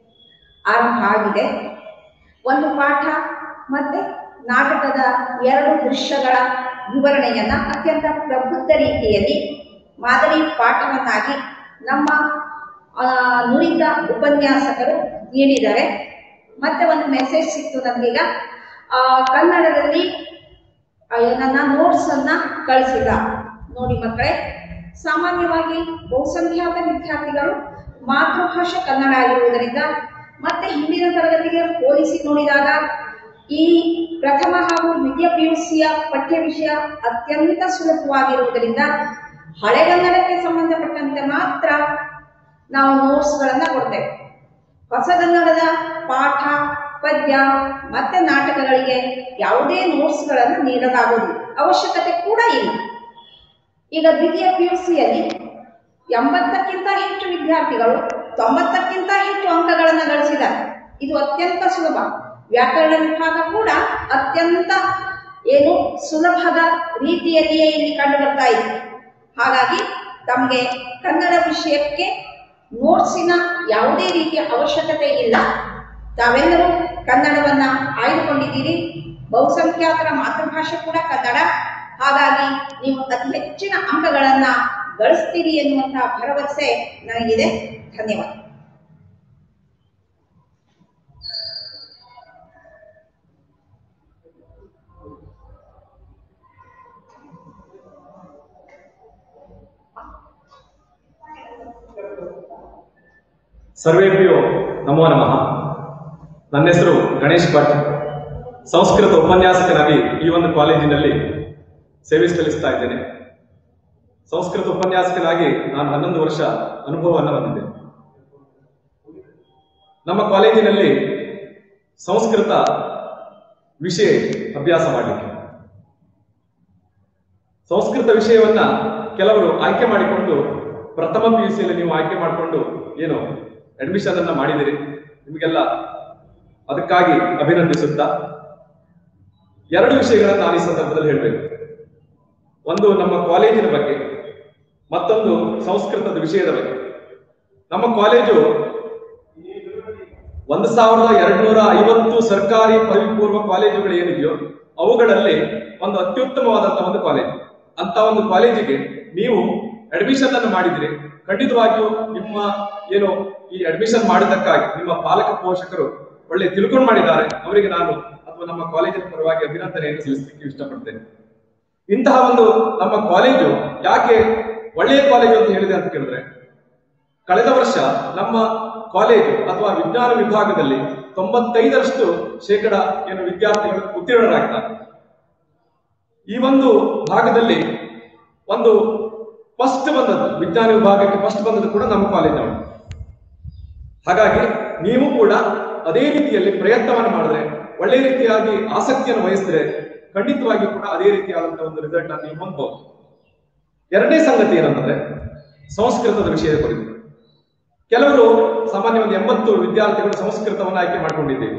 ಆರಂಭ ಆಗಿದೆ ಒಂದು ಪಾಠ ಮತ್ತೆ ನಾಟಕದ ಎರಡು ದೃಶ್ಯಗಳ ವಿವರಣೆಯನ್ನ ಅತ್ಯಂತ ಪ್ರಬುದ್ಧ ರೀತಿಯಲ್ಲಿ ಮಾದರಿ ಪಾಠವನ್ನಾಗಿ ನಮ್ಮ ಆ, ನುರಿತ ಉಪನ್ಯಾಸಕರು ನೀಡಿದ್ದಾರೆ ಮತ್ತೆ ಒಂದು ಮೆಸೇಜ್ ಸಿಕ್ತು ನಮಗೀಗ ಆ, ಕನ್ನಡದಲ್ಲಿ ಆ, ನನ್ನ ನೋಟ್ಸ್ ಅನ್ನ ಕಳಿಸಿದ ನೋಡಿ ಮಕ್ಕಳೇ ಸಾಮಾನ್ಯವಾಗಿ ಬಹುಸಂಖ್ಯಾತ ವಿದ್ಯಾರ್ಥಿಗಳು ಮಾತೃಭಾಷೆ ಕನ್ನಡ ಆಗಿರುವುದರಿಂದ ಮತ್ತೆ ಹಿಂದಿನ ತರಗತಿಗೆ ಹೋಲಿಸಿ ನೋಡಿದಾಗ ಈ ಪ್ರಥಮ ಹಾಗೂ ದ್ವಿತೀಯ ಪಿ ಯು ಸಿಯ ಪಠ್ಯ ವಿಷಯ ಅತ್ಯಂತ ಸುಲಭವಾಗಿರುವುದರಿಂದ ಹಳೆಗನ್ನಡಕ್ಕೆ ಸಂಬಂಧಪಟ್ಟಂತೆ ಮಾತ್ರ ನಾವು ನೋಟ್ಸ್ಗಳನ್ನು ಕೊಡ್ತೇವೆ ಹೊಸಗನ್ನಡದ ಪಾಠ ಪದ್ಯ ಮತ್ತೆ ನಾಟಕಗಳಿಗೆ ಯಾವುದೇ ನೋಟ್ಸ್ಗಳನ್ನು ನೀಡಲಾಗುವುದು ಅವಶ್ಯಕತೆ ಕೂಡ ಇಲ್ಲ ಈಗ ದ್ವಿತೀಯ ಪಿ ಯು ಸಿಯಲ್ಲಿ ಎಂಬತ್ತಕ್ಕಿಂತ ಹೆಚ್ಚು ವಿದ್ಯಾರ್ಥಿಗಳು ತೊಂಬತ್ತಕ್ಕಿಂತ ಹೆಚ್ಚು ಅಂಕಗಳನ್ನು ಗಳಿಸಿದ್ದಾರೆ ಇದು ಅತ್ಯಂತ ಸುಲಭ ವ್ಯಾಕರಣ ವಿಭಾಗ ಕೂಡ ಅತ್ಯಂತ ಏನು ಸುಲಭದ ರೀತಿಯಲ್ಲಿಯೇ ಇಲ್ಲಿ ಕಂಡು ಬರ್ತಾ ಇದೆ ಹಾಗಾಗಿ ತಮಗೆ ಕನ್ನಡ ವಿಷಯಕ್ಕೆ ನೋಟ್ಸಿನ ಯಾವುದೇ ರೀತಿಯ ಅವಶ್ಯಕತೆ ಇಲ್ಲ ತಾವೆಲ್ಲರೂ ಕನ್ನಡವನ್ನ ಆಯ್ದುಕೊಂಡಿದ್ದೀರಿ ಬಹುಸಂಖ್ಯಾತರ ಮಾತೃಭಾಷೆ ಕೂಡ ಕನ್ನಡ ಹಾಗಾಗಿ ನೀವು ಅತಿ ಹೆಚ್ಚಿನ ಅಂಕಗಳನ್ನ ಗಳಿಸ್ತೀರಿ ಎನ್ನುವಂತಹ ಭರವಸೆ ನನಗಿದೆ ಧನ್ಯವಾದ ಸರ್ವೇಭ್ಯೋ ನಮೋ ನಮಃ ನನ್ನ ಹೆಸರು ಗಣೇಶ್ ಭಟ್ ಸಂಸ್ಕೃತ ಉಪನ್ಯಾಸಕನಾಗಿ ಈ ಒಂದು ಕಾಲೇಜಿನಲ್ಲಿ ಸೇವೆ ಸಲ್ಲಿಸ್ತಾ ಇದ್ದೇನೆ ಸಂಸ್ಕೃತ ಉಪನ್ಯಾಸಕನಾಗಿ ನಾನು ಹನ್ನೊಂದು ವರ್ಷ ಅನುಭವವನ್ನು ಹೊಂದಿದ್ದೇನೆ ನಮ್ಮ ಕಾಲೇಜಿನಲ್ಲಿ ಸಂಸ್ಕೃತ ವಿಷಯ ಅಭ್ಯಾಸ ಮಾಡಲಿಕ್ಕೆ ಸಂಸ್ಕೃತ ವಿಷಯವನ್ನ ಕೆಲವರು ಆಯ್ಕೆ ಮಾಡಿಕೊಂಡು ಪ್ರಥಮ ಪಿ ಯು ಸಿಯಲ್ಲಿ ನೀವು ಆಯ್ಕೆ ಮಾಡಿಕೊಂಡು ಏನು ಅಡ್ಮಿಷನ್ ಅನ್ನ ಮಾಡಿದಿರಿ ನಿಮಗೆಲ್ಲ ಅದಕ್ಕಾಗಿ ಅಭಿನಂದಿಸುತ್ತಾ ಎರಡು ವಿಷಯಗಳನ್ನು ನಾನು ಈ ಸಂದರ್ಭದಲ್ಲಿ ಹೇಳಬೇಕು ಒಂದು ನಮ್ಮ ಕಾಲೇಜಿನ ಬಗ್ಗೆ ಮತ್ತೊಂದು ಸಂಸ್ಕೃತದ ವಿಷಯದ ಬಗ್ಗೆ ನಮ್ಮ ಕಾಲೇಜು ಒಂದು ಸಾವಿರದ ಎರಡ್ನೂರ ಐವತ್ತು ಸರ್ಕಾರಿ ಪದವಿ ಪೂರ್ವ ಕಾಲೇಜುಗಳು ಏನಿದೆಯೋ ಅವುಗಳಲ್ಲಿ ಒಂದು ಅತ್ಯುತ್ತಮವಾದಂತಹ ಒಂದು ಕಾಲೇಜು ಅಂತ ಒಂದು ಕಾಲೇಜಿಗೆ ನೀವು ಅಡ್ಮಿಷನ್ ಅನ್ನು ಮಾಡಿದ್ರೆ ಖಂಡಿತವಾಗಿಯೂ ನಿಮ್ಮ ಏನು ಈ ಅಡ್ಮಿಷನ್ ಮಾಡಿದ್ದಕ್ಕಾಗಿ ನಿಮ್ಮ ಪಾಲಕ ಪೋಷಕರು ಒಳ್ಳೆ ತಿಳ್ಕೊಂಡು ಮಾಡಿದ್ದಾರೆ ಅವರಿಗೆ ನಾನು ಅಥವಾ ಮತ್ತು ನಮ್ಮ ಕಾಲೇಜಿನ ಪರವಾಗಿ ಅಭಿನಂದನೆಯನ್ನು ಸಲ್ಲಿಸಲಿಕ್ಕೆ ಇಷ್ಟಪಡ್ತೇನೆ ಇಂತಹ ಒಂದು ನಮ್ಮ ಕಾಲೇಜು ಯಾಕೆ ಒಳ್ಳೆಯ ಕಾಲೇಜು ಅಂತ ಹೇಳಿದೆ ಅಂತ ಕೇಳಿದ್ರೆ ಕಳೆದ ವರ್ಷ ನಮ್ಮ ಕಾಲೇಜು ಅಥವಾ ವಿಜ್ಞಾನ ವಿಭಾಗದಲ್ಲಿ ತೊಂಬತ್ತೈದರಷ್ಟು ಶೇಕಡ ಏನು ವಿದ್ಯಾರ್ಥಿಗಳು ಉತ್ತೀರ್ಣರಾಗ್ತಾರೆ ಈ ಒಂದು ಭಾಗದಲ್ಲಿ ಒಂದು ಫಸ್ಟ್ ಬಂದದ್ದು ವಿಜ್ಞಾನ ವಿಭಾಗಕ್ಕೆ ಫಸ್ಟ್ ಬಂದದ್ದು ಕೂಡ ನಮ್ಮ ಕಾಲೇಜವರು ಹಾಗಾಗಿ ನೀವು ಕೂಡ ಅದೇ ರೀತಿಯಲ್ಲಿ ಪ್ರಯತ್ನವನ್ನು ಮಾಡಿದ್ರೆ ಒಳ್ಳೆ ರೀತಿಯಾಗಿ ಆಸಕ್ತಿಯನ್ನು ವಹಿಸಿದ್ರೆ ಖಂಡಿತವಾಗಿ ಕೂಡ ಅದೇ ರೀತಿಯಾದಂತಹ ಒಂದು ರಿಸಲ್ಟ್ ಅನ್ನು ನೀವು ಹೊಂದಬಹುದು ಎರಡನೇ ಸಂಗತಿ ಏನಂದ್ರೆ ಸಂಸ್ಕೃತದ ವಿಷಯದ ಕುರಿತು ಕೆಲವರು ಸಾಮಾನ್ಯವಾಗಿ ಎಂಬತ್ತು ವಿದ್ಯಾರ್ಥಿಗಳು ಸಂಸ್ಕೃತವನ್ನು ಆಯ್ಕೆ ಮಾಡಿಕೊಂಡಿದ್ದೇವೆ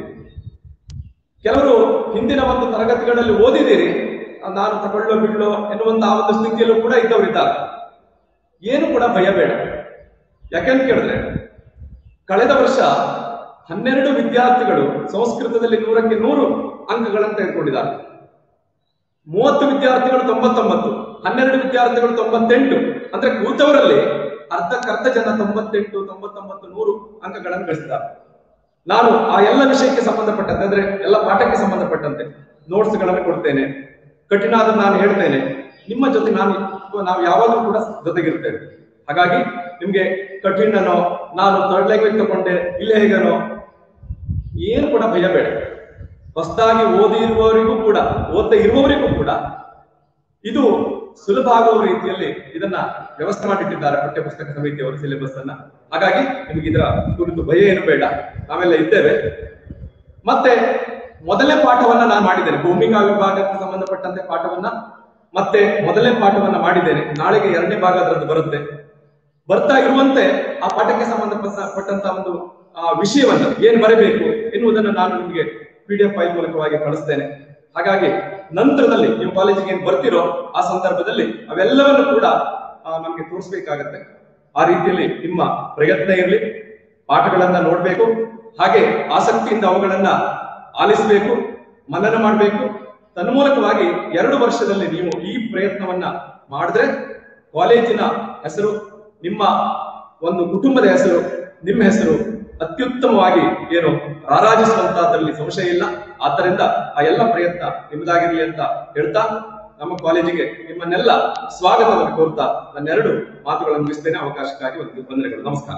ಕೆಲವರು ಹಿಂದಿನ ಒಂದು ತರಗತಿಗಳಲ್ಲಿ ಓದಿದ್ದೀರಿ ಆ, ನಾನು ತಗೊಳ್ಳೋ ಬಿಡ್ಲೋ ಎನ್ನುವಂತ ಆ ಒಂದು ಸ್ಥಿತಿಯಲ್ಲೂ ಕೂಡ ಇದ್ದವರಿದ್ದಾರೆ ಏನು ಕೂಡ ಭಯ ಬೇಡ ಯಾಕೆಂತ ಕೇಳಿದ್ರೆ ಕಳೆದ ವರ್ಷ ಹನ್ನೆರಡು ವಿದ್ಯಾರ್ಥಿಗಳು ಸಂಸ್ಕೃತದಲ್ಲಿ ನೂರಕ್ಕೆ ನೂರು ಅಂಕಗಳನ್ನು ತೆಗೆದುಕೊಂಡಿದ್ದಾರೆ ಮೂವತ್ತು ವಿದ್ಯಾರ್ಥಿಗಳು ತೊಂಬತ್ತೊಂಬತ್ತು ಹನ್ನೆರಡು ವಿದ್ಯಾರ್ಥಿಗಳು ತೊಂಬತ್ತೆಂಟು ಅಂದ್ರೆ ಕೂತವರಲ್ಲಿ ಅರ್ಧಕ್ಕರ್ಧ ಜನ ತೊಂಬತ್ತೆಂಟು ತೊಂಬತ್ತೊಂಬತ್ತು ನೂರು ಅಂಕಗಳನ್ನು ಗಳಿಸಿದ್ದಾರೆ ನಾನು ಆ ಎಲ್ಲ ವಿಷಯಕ್ಕೆ ಸಂಬಂಧಪಟ್ಟಂತೆ ಅಂದ್ರೆ ಎಲ್ಲ ಪಾಠಕ್ಕೆ ಸಂಬಂಧಪಟ್ಟಂತೆ ನೋಟ್ಸ್ ಗಳನ್ನು ಕೊಡ್ತೇನೆ ಕಠಿಣ ಆದ್ರೆ ನಾನು ಹೇಳ್ತೇನೆ ನಿಮ್ಮ ಜೊತೆ ನಾನು ನಾವು ಯಾವಾಗಲೂ ಕೂಡ ಜೊತೆಗಿರ್ತೇವೆ ಹಾಗಾಗಿ ನಿಮ್ಗೆ ಕಠಿಣನೋ ನಾನು ಥರ್ಡ್ ಲ್ಯಾಂಗ್ವೇಜ್ ತಗೊಂಡೆ ಇಲ್ಲೇ ಹೇಗನೋ ಏನು ಕೂಡ ಭಯ ಬೇಡ ಹೊಸದಾಗಿ ಓದಿ ಇರುವವರಿಗೂ ಕೂಡ ಓದ್ತಾ ಇರುವವರಿಗೂ ಕೂಡ ಇದು ಸುಲಭ ಆಗುವ ರೀತಿಯಲ್ಲಿ ಇದನ್ನ ವ್ಯವಸ್ಥೆ ಮಾಡಿಟ್ಟಿದ್ದಾರೆ ಪಠ್ಯ ಪುಸ್ತಕ ಸಮಿತಿಯವರು ಸಿಲೆಬಸ್ ಅನ್ನ ಹಾಗಾಗಿ ನಿಮಗೆ ಇದರ ಕುರಿತು ಭಯ ಏನು ಬೇಡ ನಾವೆಲ್ಲ ಇದ್ದೇವೆ ಮತ್ತೆ ಮೊದಲನೇ ಪಾಠವನ್ನ ನಾನು ಮಾಡಿದ್ದೇನೆ ಭೂಮಿಕಾ ವಿಭಾಗಕ್ಕೆ ಸಂಬಂಧಪಟ್ಟಂತೆ ಪಾಠವನ್ನ ಮತ್ತೆ ಮೊದಲನೇ ಪಾಠವನ್ನ ಮಾಡಿದ್ದೇನೆ ನಾಳೆಗೆ ಎರಡನೇ ಭಾಗ ಅದರದ್ದು ಬರುತ್ತೆ ಬರ್ತಾ ಇರುವಂತೆ ಆ ಪಾಠಕ್ಕೆ ಸಂಬಂಧಪಟ್ಟಂತ ಒಂದು ಆ, ವಿಷಯವನ್ನ ಏನ್ ಬರಬೇಕು ಎನ್ನುವುದನ್ನು ನಾನು ನಿಮಗೆ ಪಿ ಡಿ ಎಫ್ ಫೈಲ್ ಮೂಲಕವಾಗಿ ಕಳಿಸ್ತೇನೆ ಹಾಗಾಗಿ ನಂತರದಲ್ಲಿ ನೀವು ಕಾಲೇಜಿಗೆ ಏನ್ ಬರ್ತಿರೋ ಆ ಸಂದರ್ಭದಲ್ಲಿ ಅವೆಲ್ಲವನ್ನು ಕೂಡ ಆ, ನಮ್ಗೆ ತೋರಿಸ್ಬೇಕಾಗತ್ತೆ ಆ ರೀತಿಯಲ್ಲಿ ನಿಮ್ಮ ಪ್ರಯತ್ನ ಇರಲಿ ಪಾಠಗಳನ್ನ ನೋಡ್ಬೇಕು ಹಾಗೆ ಆಸಕ್ತಿಯಿಂದ ಅವುಗಳನ್ನ ಆಲಿಸಬೇಕು ಮನನ ಮಾಡಬೇಕು ತನ್ಮೂಲಕವಾಗಿ ಎರಡು ವರ್ಷದಲ್ಲಿ ನೀವು ಈ ಪ್ರಯತ್ನವನ್ನ ಮಾಡಿದ್ರೆ ಕಾಲೇಜಿನ ಹೆಸರು ನಿಮ್ಮ ಒಂದು ಕುಟುಂಬದ ಹೆಸರು ನಿಮ್ಮ ಹೆಸರು ಅತ್ಯುತ್ತಮವಾಗಿ ಏನು ರಾರಾಜಿಸುವಂತಹದ್ರಲ್ಲಿ ಸಂಶಯ ಇಲ್ಲ ಆದ್ದರಿಂದ ಆ ಎಲ್ಲ ಪ್ರಯತ್ನ ನಿಮ್ಮದಾಗಿರ್ಲಿ ಅಂತ ಹೇಳ್ತಾ ನಮ್ಮ ಕಾಲೇಜಿಗೆ ನಿಮ್ಮನ್ನೆಲ್ಲ ಸ್ವಾಗತವನ್ನು ಕೋರ್ತಾ ನನ್ನೆರಡು ಮಾತುಗಳನ್ನು ಮುಗಿಸ್ತೇನೆ ಅವಕಾಶಕ್ಕಾಗಿ ಒಂದು ವಂದನೆಗಳು ನಮಸ್ಕಾರ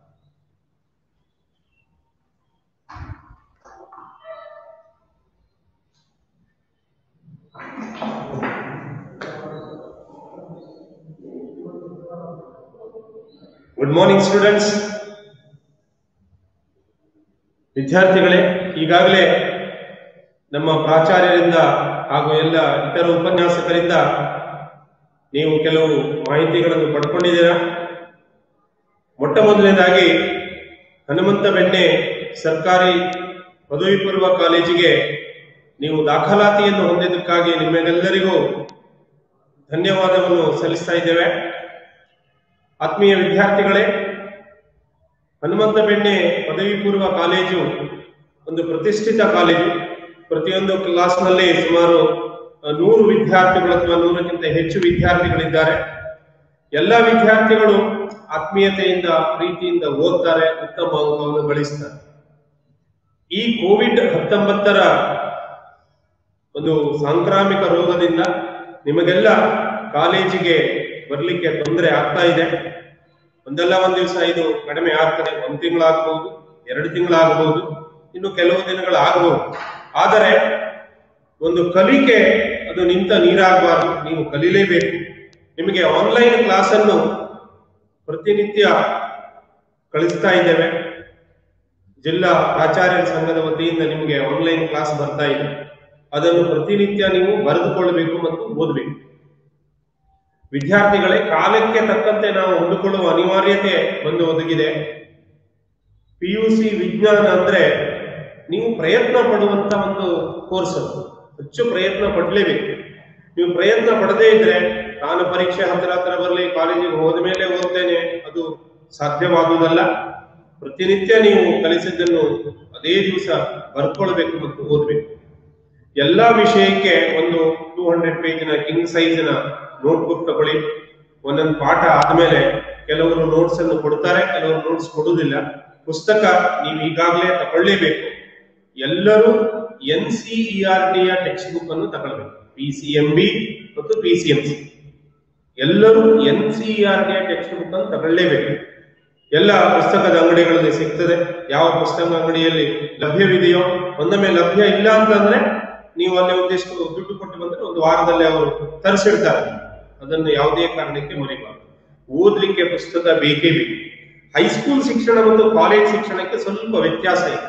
ಗುಡ್ ಮಾರ್ನಿಂಗ್ ಸ್ಟೂಡೆಂಟ್ಸ್ ವಿದ್ಯಾರ್ಥಿಗಳೇ ಈಗಾಗಲೇ ನಮ್ಮ ಪ್ರಾಚಾರ್ಯರಿಂದ ಹಾಗೂ ಎಲ್ಲ ಇತರ ಉಪನ್ಯಾಸಕರಿಂದ ನೀವು ಕೆಲವು ಮಾಹಿತಿಗಳನ್ನು ಪಡ್ಕೊಂಡಿದ್ದೀರಾ ಮೊಟ್ಟ ಮೊದಲನೇದಾಗಿ ಹನುಮಂತ ಬೆಣ್ಣೆ ಸರ್ಕಾರಿ ಪದವಿ ಪೂರ್ವ ಕಾಲೇಜಿಗೆ ನೀವು ದಾಖಲಾತಿಯನ್ನು ಹೊಂದಿದ್ದಕ್ಕಾಗಿ ನಿಮ್ಮೆಲ್ಲರಿಗೂ ಧನ್ಯವಾದವನ್ನು ಸಲ್ಲಿಸ್ತಾ ಇದ್ದೇವೆ ಆತ್ಮೀಯ ವಿದ್ಯಾರ್ಥಿಗಳೇ ಹನುಮಂತ ಬೆಣ್ಣೆ ಪದವಿ ಪೂರ್ವ ಕಾಲೇಜು ಒಂದು ಪ್ರತಿಷ್ಠಿತ ಕಾಲೇಜು ಪ್ರತಿಯೊಂದು ಕ್ಲಾಸ್ನಲ್ಲಿ ಸುಮಾರು ಆ, ನೂರು ವಿದ್ಯಾರ್ಥಿಗಳು ಅಥವಾ ನೂರಕ್ಕಿಂತ ಹೆಚ್ಚು ವಿದ್ಯಾರ್ಥಿಗಳಿದ್ದಾರೆ ಎಲ್ಲ ವಿದ್ಯಾರ್ಥಿಗಳು ಆತ್ಮೀಯತೆಯಿಂದ ಪ್ರೀತಿಯಿಂದ ಓದ್ತಾರೆ ಉತ್ತಮ ಅಂಕವನ್ನು ಗಳಿಸ್ತಾರೆ ಈ ಕೋವಿಡ್ ಹತ್ತೊಂಬತ್ತರ ಒಂದು ಸಾಂಕ್ರಾಮಿಕ ರೋಗದಿಂದ ನಿಮಗೆಲ್ಲ ಕಾಲೇಜಿಗೆ ಬರಲಿಕ್ಕೆ ತೊಂದರೆ ಆಗ್ತಾ ಇದೆ ಒಂದಲ್ಲ ಒಂದ್ ದಿವಸ ಇದು ಕಡಿಮೆ ಆಗ್ತದೆ ಒಂದ್ ತಿಂಗಳಾಗಬಹುದು ಎರಡು ತಿಂಗಳಾಗಬಹುದು ಇನ್ನು ಕೆಲವು ದಿನಗಳಾಗಬಹುದು ಆದರೆ ಒಂದು ಕಲಿಕೆ ಅದು ನಿಂತ ನೀರಾಗಬಾರದು ನೀವು ಕಲೀಲೇಬೇಕು ನಿಮಗೆ ಆನ್ಲೈನ್ ಕ್ಲಾಸ್ ಅನ್ನು ಪ್ರತಿನಿತ್ಯ ಕಳಿಸ್ತಾ ಇದ್ದೇವೆ ಜಿಲ್ಲಾ ಪ್ರಾಚಾರ್ಯರ ಸಂಘದ ವತಿಯಿಂದ ನಿಮಗೆ ಆನ್ಲೈನ್ ಕ್ಲಾಸ್ ಬರ್ತಾ ಇದೆ ಅದನ್ನು ಪ್ರತಿನಿತ್ಯ ನೀವು ಬರೆದುಕೊಳ್ಳಬೇಕು ಮತ್ತು ಓದಬೇಕು ವಿದ್ಯಾರ್ಥಿಗಳೇ ಕಾಲಕ್ಕೆ ತಕ್ಕಂತೆ ನಾವು ಹೊಂದಿಕೊಳ್ಳುವ ಅನಿವಾರ್ಯತೆ ಬಂದು ಒದಗಿದೆ ಪಿ ಯು ಸಿ ವಿಜ್ಞಾನ ಅಂದ್ರೆ ನೀವು ಪ್ರಯತ್ನ ಪಡುವಂತ ಒಂದು ಕೋರ್ಸ್ ಅದು ಹೆಚ್ಚು ಪ್ರಯತ್ನ ಪಡಲೇಬೇಕು ನೀವು ಪ್ರಯತ್ನ ಪಡದೇ ಇದ್ರೆ ನಾನು ಪರೀಕ್ಷೆ ಹತ್ತಿರ ಹತ್ತಿರ ಬರಲಿ ಕಾಲೇಜಿಗೆ ಹೋದ ಮೇಲೆ ಓದ್ತೇನೆ ಅದು ಸಾಧ್ಯವಾಗುವುದಲ್ಲ ಪ್ರತಿನಿತ್ಯ ನೀವು ಕಲಿಸಿದ್ದನ್ನು ಅದೇ ದಿವಸ ಬರ್ಕೊಳ್ಬೇಕು ಮತ್ತು ಓದಬೇಕು ಎಲ್ಲಾ ವಿಷಯಕ್ಕೆ ಒಂದು ಟೂ ಹಂಡ್ರೆಡ್ ಪೇಜಿನ ಕಿಂಗ್ ಸೈಜಿನ ನೋಟ್ಬುಕ್ ತಗೊಳ್ಳಿ ಒಂದೊಂದು ಪಾಠ ಆದ್ಮೇಲೆ ಕೆಲವರು ನೋಟ್ಸ್ ಅನ್ನು ಕೊಡ್ತಾರೆ ಕೆಲವರು ನೋಟ್ಸ್ ಕೊಡುವುದಿಲ್ಲ ಪುಸ್ತಕ ನೀವು ಈಗಾಗಲೇ ತಗೊಳ್ಳೇಬೇಕು ಎಲ್ಲರೂ ಎನ್ ಸಿ ಇ ಆರ್ ಟಿಯ ಟೆಕ್ಸ್ಟ್ ಬುಕ್ ಅನ್ನು ತಗೊಳ್ಬೇಕು ಪಿ ಸಿ ಎಂ ಬಿ ಮತ್ತು ಪಿ ಸಿ ಎಂ ಸಿ ಎಲ್ಲರೂ ಎನ್ ಸಿ ಇ ಆರ್ ಟಿಯ ಟೆಕ್ಸ್ಟ್ ಬುಕ್ ಅನ್ನು ತಗೊಳ್ಳೇಬೇಕು ಎಲ್ಲ ಪುಸ್ತಕದ ಅಂಗಡಿಗಳಲ್ಲಿ ಸಿಗ್ತದೆ ಯಾವ ಪುಸ್ತಕ ಅಂಗಡಿಯಲ್ಲಿ ಲಭ್ಯವಿದೆಯೋ ಒಂದೊಮ್ಮೆ ಲಭ್ಯ ಇಲ್ಲ ಅಂತಂದ್ರೆ ನೀವು ಅಲ್ಲಿ ಒಂದಿಷ್ಟು ದುಡ್ಡು ಕೊಟ್ಟು ಬಂದ್ರೆ ಒಂದು ವಾರದಲ್ಲಿ ಅವರು ತರಿಸಿಡ್ತಾರೆ ಅದನ್ನು ಯಾವುದೇ ಕಾರಣಕ್ಕೆ ಮರಿಬಾರದು ಓದ್ಲಿಕ್ಕೆ ಪುಸ್ತಕ ಬೇಕೇ ಬೇಕು ಹೈಸ್ಕೂಲ್ ಶಿಕ್ಷಣ ಮತ್ತು ಕಾಲೇಜ್ ಶಿಕ್ಷಣಕ್ಕೆ ಸ್ವಲ್ಪ ವ್ಯತ್ಯಾಸ ಇದೆ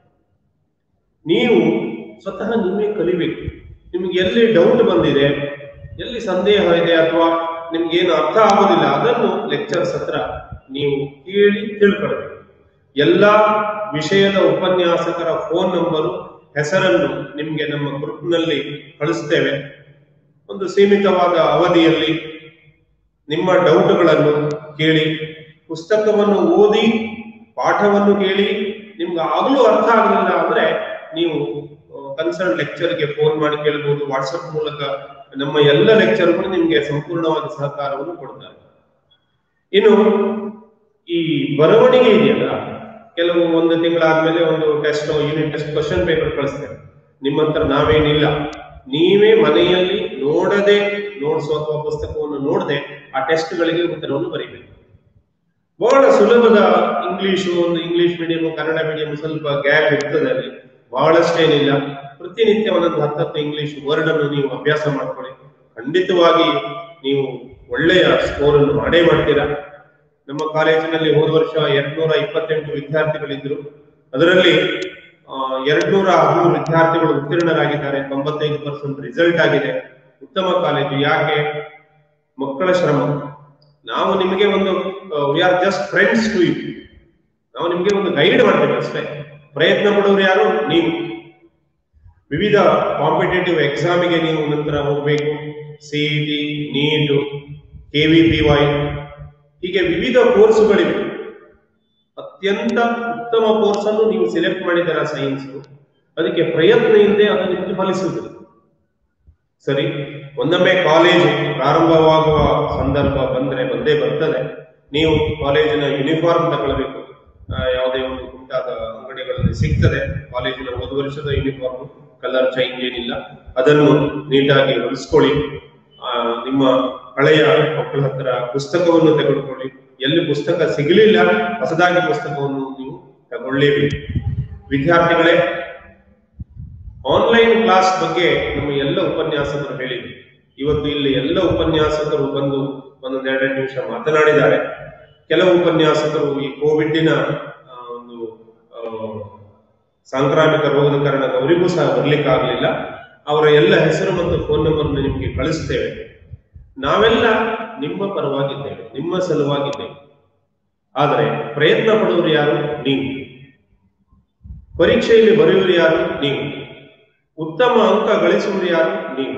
ನೀವು ಸ್ವತಃ ನೀವೇ ಕಲಿಬೇಕು ನಿಮ್ಗೆ ಎಲ್ಲಿ ಡೌಟ್ ಬಂದಿದೆ ಎಲ್ಲಿ ಸಂದೇಹ ಇದೆ ಅಥವಾ ನಿಮ್ಗೆ ಏನು ಅರ್ಥ ಆಗೋದಿಲ್ಲ ಅದನ್ನು ಲೆಕ್ಚರ್ಸ್ ಹತ್ರ ನೀವು ಕೇಳಿ ತಿಳ್ಕೊಳ್ಬೇಕು ಎಲ್ಲಾ ವಿಷಯದ ಉಪನ್ಯಾಸಕರ ಫೋನ್ ನಂಬರು ಹೆಸರನ್ನು ನಿಮ್ಗೆ ನಮ್ಮ ಗ್ರೂಪ್ನಲ್ಲಿ ಕಳಿಸ್ತೇವೆ ಒಂದು ಸೀಮಿತವಾದ ಅವಧಿಯಲ್ಲಿ ನಿಮ್ಮ ಡೌಟ್ಗಳನ್ನು ಕೇಳಿ ಪುಸ್ತಕವನ್ನು ಓದಿ ಪಾಠವನ್ನು ಕೇಳಿ ನಿಮ್ಗೆ ಆಗಲೂ ಅರ್ಥ ಆಗಲಿಲ್ಲ ಅಂದ್ರೆ ನೀವು ಕನ್ಸರ್ನ್ ಲೆಕ್ಚರ್ಗೆ ಫೋನ್ ಮಾಡಿ ಕೇಳಬಹುದು ವಾಟ್ಸಪ್ ಮೂಲಕ ನಮ್ಮ ಎಲ್ಲ ಲೆಕ್ಚರ್ಗಳು ನಿಮ್ಗೆ ಸಂಪೂರ್ಣವಾದ ಸಹಕಾರವನ್ನು ಕೊಡ್ತಾರೆ ಇನ್ನು ಈ ಬರವಣಿಗೆ ಇದೆಯಲ್ಲ ಕೆಲವು ಒಂದು ತಿಂಗಳಾದ್ಮೇಲೆ ಒಂದು test unit test question paper ಕಳಿಸ್ತೇವೆ ನಿಮ್ಮ ಹತ್ರ ನಾವೇನಿಲ್ಲ ನೀವೇ ಮನೆಯಲ್ಲಿ ನೋಡದೆ ನೋಡ್ಸೋ ಅಥವಾ ಪುಸ್ತಕವನ್ನು ನೋಡದೆ ಆ ಟೆಸ್ಟ್ಗಳಿಗೆ ಉತ್ತರವನ್ನು ಬರೀಬೇಕು ಬಹಳ ಸುಲಭದ ಇಂಗ್ಲಿಷು ಒಂದು ಇಂಗ್ಲಿಷ್ ಮೀಡಿಯಂ ಕನ್ನಡ ಮೀಡಿಯಂ ಸ್ವಲ್ಪ ಗ್ಯಾಪ್ ಇರ್ತದೆ ಅಲ್ಲಿ ಬಹಳಷ್ಟೇನಿಲ್ಲ ಪ್ರತಿನಿತ್ಯ ಒಂದೊಂದು ಹತ್ತತ್ತು ಇಂಗ್ಲಿಷ್ ವರ್ಡ್ ಅನ್ನು ನೀವು ಅಭ್ಯಾಸ ಮಾಡ್ಕೊಳ್ಳಿ ಖಂಡಿತವಾಗಿ ನೀವು ಒಳ್ಳೆಯ ಸ್ಕೋರ್ ಅನ್ನು ಮಾಡೇ ಮಾಡ್ತೀರಾ ನಮ್ಮ ಕಾಲೇಜಿನಲ್ಲಿ ಹೋದ ವರ್ಷ ಎರಡ್ನೂರ ಇಪ್ಪತ್ತೆಂಟು ವಿದ್ಯಾರ್ಥಿಗಳಿದ್ರು ಅದರಲ್ಲಿ ಎರಡ್ನೂರ ಹದಿಮೂರು ವಿದ್ಯಾರ್ಥಿಗಳು ಉತ್ತೀರ್ಣರಾಗಿದ್ದಾರೆ ತೊಂಬತ್ತೈದು ಪರ್ಸೆಂಟ್ ರಿಸಲ್ಟ್ ಆಗಿದೆ ಉತ್ತಮ ಕಾಲೇಜು ಯಾಕೆ ಮಕ್ಕಳ ಶ್ರಮ ನಾವು ನಿಮಗೆ ಒಂದು we are just friends to you ನಾವು ನಿಮಗೆ ಒಂದು ಗೈಡ್ ಮಾಡ್ತೇವೆ ಅಷ್ಟೇ ಪ್ರಯತ್ನ ಪಡೋರು ಯಾರು ನೀವು ವಿವಿಧ ಕಾಂಪಿಟೇಟಿವ್ ಎಕ್ಸಾಮಿಗೆ ನೀವು ನಂತರ ಹೋಗಬೇಕು CET NEET K V P Y ಹೀಗೆ ವಿವಿಧ ಕೋರ್ಸುಗಳಿವೆ ಅತ್ಯಂತ ಉತ್ತಮ ಕೋರ್ಸ್ ಅನ್ನು ನೀವು ಸೆಲೆಕ್ಟ್ ಮಾಡಿದ್ದೀರಾ ಸೈನ್ಸ್ ಅದಕ್ಕೆ ಪ್ರಯತ್ನ ಇಲ್ಲದೆ ಅದು ನಿಮಗೆ ಫಲಿಸುವುದಿಲ್ಲ ಸರಿ ಒಂದೊಮ್ಮೆ ಕಾಲೇಜು ಪ್ರಾರಂಭವಾಗುವ ಸಂದರ್ಭ ಬಂದ್ರೆ ಬಂದೇ ಬರ್ತದೆ ನೀವು ಕಾಲೇಜಿನ ಯೂನಿಫಾರ್ಮ್ ತಗೊಳ್ಬೇಕು ಆ, ಯಾವುದೇ ಒಂದು ಮುಂತಾದ ಅಂಗಡಿಗಳಲ್ಲಿ ಸಿಗ್ತದೆ ಕಾಲೇಜಿನ ಒಂದು ವರ್ಷದ ಯೂನಿಫಾರ್ಮ್ ಕಲರ್ ಚೇಂಜ್ ಏನಿಲ್ಲ ಅದನ್ನು ನೀಟಾಗಿ ಹೊಲಿಸ್ಕೊಳ್ಳಿ ಆ, ನಿಮ್ಮ ಹಳೆಯ ಮಕ್ಕಳ ಹತ್ರ ಪುಸ್ತಕವನ್ನು ತೆಗೆದುಕೊಳ್ಳಿ ಎಲ್ಲಿ ಪುಸ್ತಕ ಸಿಗಲಿಲ್ಲ ಹೊಸದಾಗಿ ಪುಸ್ತಕವನ್ನು ನೀವು ತಗೊಳ್ಳೇಬೇಕು ವಿದ್ಯಾರ್ಥಿಗಳೇ ಆನ್ಲೈನ್ ಕ್ಲಾಸ್ ಬಗ್ಗೆ ನಮ್ಮ ಎಲ್ಲ ಉಪನ್ಯಾಸಕರು ಹೇಳಿದ್ರು ಇವತ್ತು ಇಲ್ಲಿ ಎಲ್ಲ ಉಪನ್ಯಾಸಕರು ಬಂದು ಒಂದೊಂದೆರಡು ನಿಮಿಷ ಮಾತನಾಡಿದ್ದಾರೆ ಕೆಲವು ಉಪನ್ಯಾಸಕರು ಈ ಕೋವಿಡ್ನ ಆ, ಒಂದು ಆ, ಸಾಂಕ್ರಾಮಿಕ ರೋಗದ ಕಾರಣ ಅವರಿಗೂ ಸಹ ಬರ್ಲಿಕ್ಕಾಗಲಿಲ್ಲ ಅವರ ಎಲ್ಲ ಹೆಸರು ಮತ್ತು ಫೋನ್ ನಂಬರ್ ನಿಮಗೆ ಕಳಿಸ್ತೇವೆ ನಾವೆಲ್ಲ ನಿಮ್ಮ ಪರವಾಗಿದ್ದೇವೆ ನಿಮ್ಮ ಸಲುವಾಗಿದ್ದೇವೆ ಆದರೆ ಪ್ರಯತ್ನ ಪಡುವವರು ಯಾರು ನೀವು ಪರೀಕ್ಷೆಯಲ್ಲಿ ಬರೆಯುವರು ಯಾರು ನೀವು ಉತ್ತಮ ಅಂಕ ಗಳಿಸುವರು ಯಾರು ನೀವು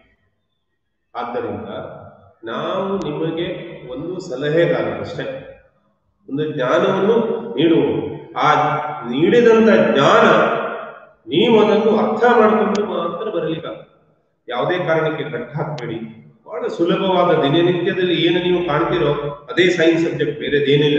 ಆದ್ದರಿಂದ ನಾವು ನಿಮಗೆ ಒಂದು ಸಲಹೆಗಾರರಷ್ಟೇ ಒಂದು ಜ್ಞಾನವನ್ನು ನೀಡುವ ಆ ನೀಡಿದಂತ ಜ್ಞಾನ ನೀವು ಅದನ್ನು ಅರ್ಥ ಮಾಡಿಕೊಂಡು ಮಾತ್ರ ಬರಲಿಕ್ಕಾಗ ಯಾವುದೇ ಕಾರಣಕ್ಕೆ ಕಟ್ ಹಾಕಬೇಡಿ ಬಹಳ ಸುಲಭವಾದ ದಿನನಿತ್ಯದಲ್ಲಿ ಏನು ನೀವು ಕಾಣ್ತೀರೋ ಅದೇ ಸೈನ್ಸ್ ಸಬ್ಜೆಕ್ಟ್ ಬೇರೆದೇನಿಲ್ಲ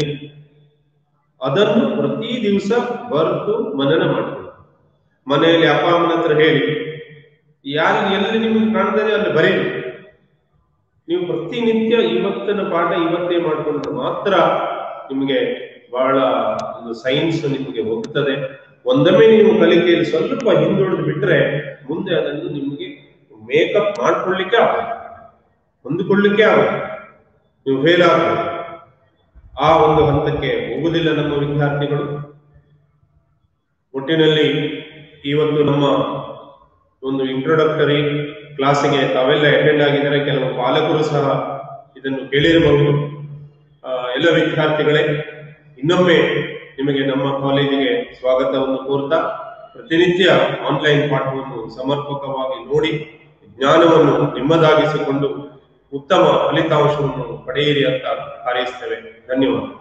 ಅದನ್ನು ಪ್ರತಿ ದಿವಸ ಬರೆದು ಮನನ ಮಾಡ್ಕೊಳ್ಳಿ ಮನೆಯಲ್ಲಿ ಅಪ್ಪ ಅಮ್ಮನ ಹತ್ರ ಹೇಳಿ ಯಾರು ಎಲ್ಲಿ ನಿಮಗೆ ಕಾಣ್ತದೆ ಅಲ್ಲಿ ಬರೀರಿ ನೀವು ಪ್ರತಿನಿತ್ಯ ಇವತ್ತಿನ ಪಾಠ ಇವತ್ತೇ ಮಾಡಿಕೊಂಡ್ರೆ ಮಾತ್ರ ನಿಮಗೆ ಬಹಳ ಒಂದು ಸೈನ್ಸ್ ನಿಮಗೆ ಹೋಗ್ತದೆ ಒಂದೊಮ್ಮೆ ನೀವು ಕಲಿಕೆಯಲ್ಲಿ ಸ್ವಲ್ಪ ಹಿಂದುಳಿದು ಬಿಟ್ರೆ ಮುಂದೆ ಅದನ್ನು ನಿಮಗೆ ಮೇಕಪ್ ಮಾಡ್ಕೊಳ್ಳಿಕ್ಕೆ ಆಗುತ್ತೆ ಹೊಂದಿಕೊಳ್ಳಿಕ್ಕೆ ಆಗುತ್ತೆ ನೀವು ಫೇಲ್ ಆಗಬಹುದು ಆ ಒಂದು ಹಂತಕ್ಕೆ ಹೋಗುವುದಿಲ್ಲ ನಮ್ಮ ವಿದ್ಯಾರ್ಥಿಗಳು ಒಟ್ಟಿನಲ್ಲಿ ಇವತ್ತು ನಮ್ಮ ಒಂದು ಇಂಟ್ರೊಡಕ್ಟರಿ ಕ್ಲಾಸಿಗೆ ತಾವೆಲ್ಲ ಅಟೆಂಡ್ ಆಗಿದ್ದಾರೆ ಕೆಲವು ಪಾಲಕರು ಸಹ ಇದನ್ನು ಕೇಳಿರಬಹುದು ಆ, ಎಲ್ಲ ವಿದ್ಯಾರ್ಥಿಗಳೇ ಇನ್ನೊಮ್ಮೆ ನಿಮಗೆ ನಮ್ಮ ಕಾಲೇಜಿಗೆ ಸ್ವಾಗತವನ್ನು ಕೋರ್ತಾ ಪ್ರತಿನಿತ್ಯ ಆನ್ಲೈನ್ ಪಾಠವನ್ನು ಸಮರ್ಪಕವಾಗಿ ನೋಡಿ ಜ್ಞಾನವನ್ನು ನಿಮ್ಮದಾಗಿಸಿಕೊಂಡು ಉತ್ತಮ ಫಲಿತಾಂಶವನ್ನು ಪಡೆಯಿರಿ ಅಂತ ಹಾರೈಸ್ತೇವೆ ಧನ್ಯವಾದ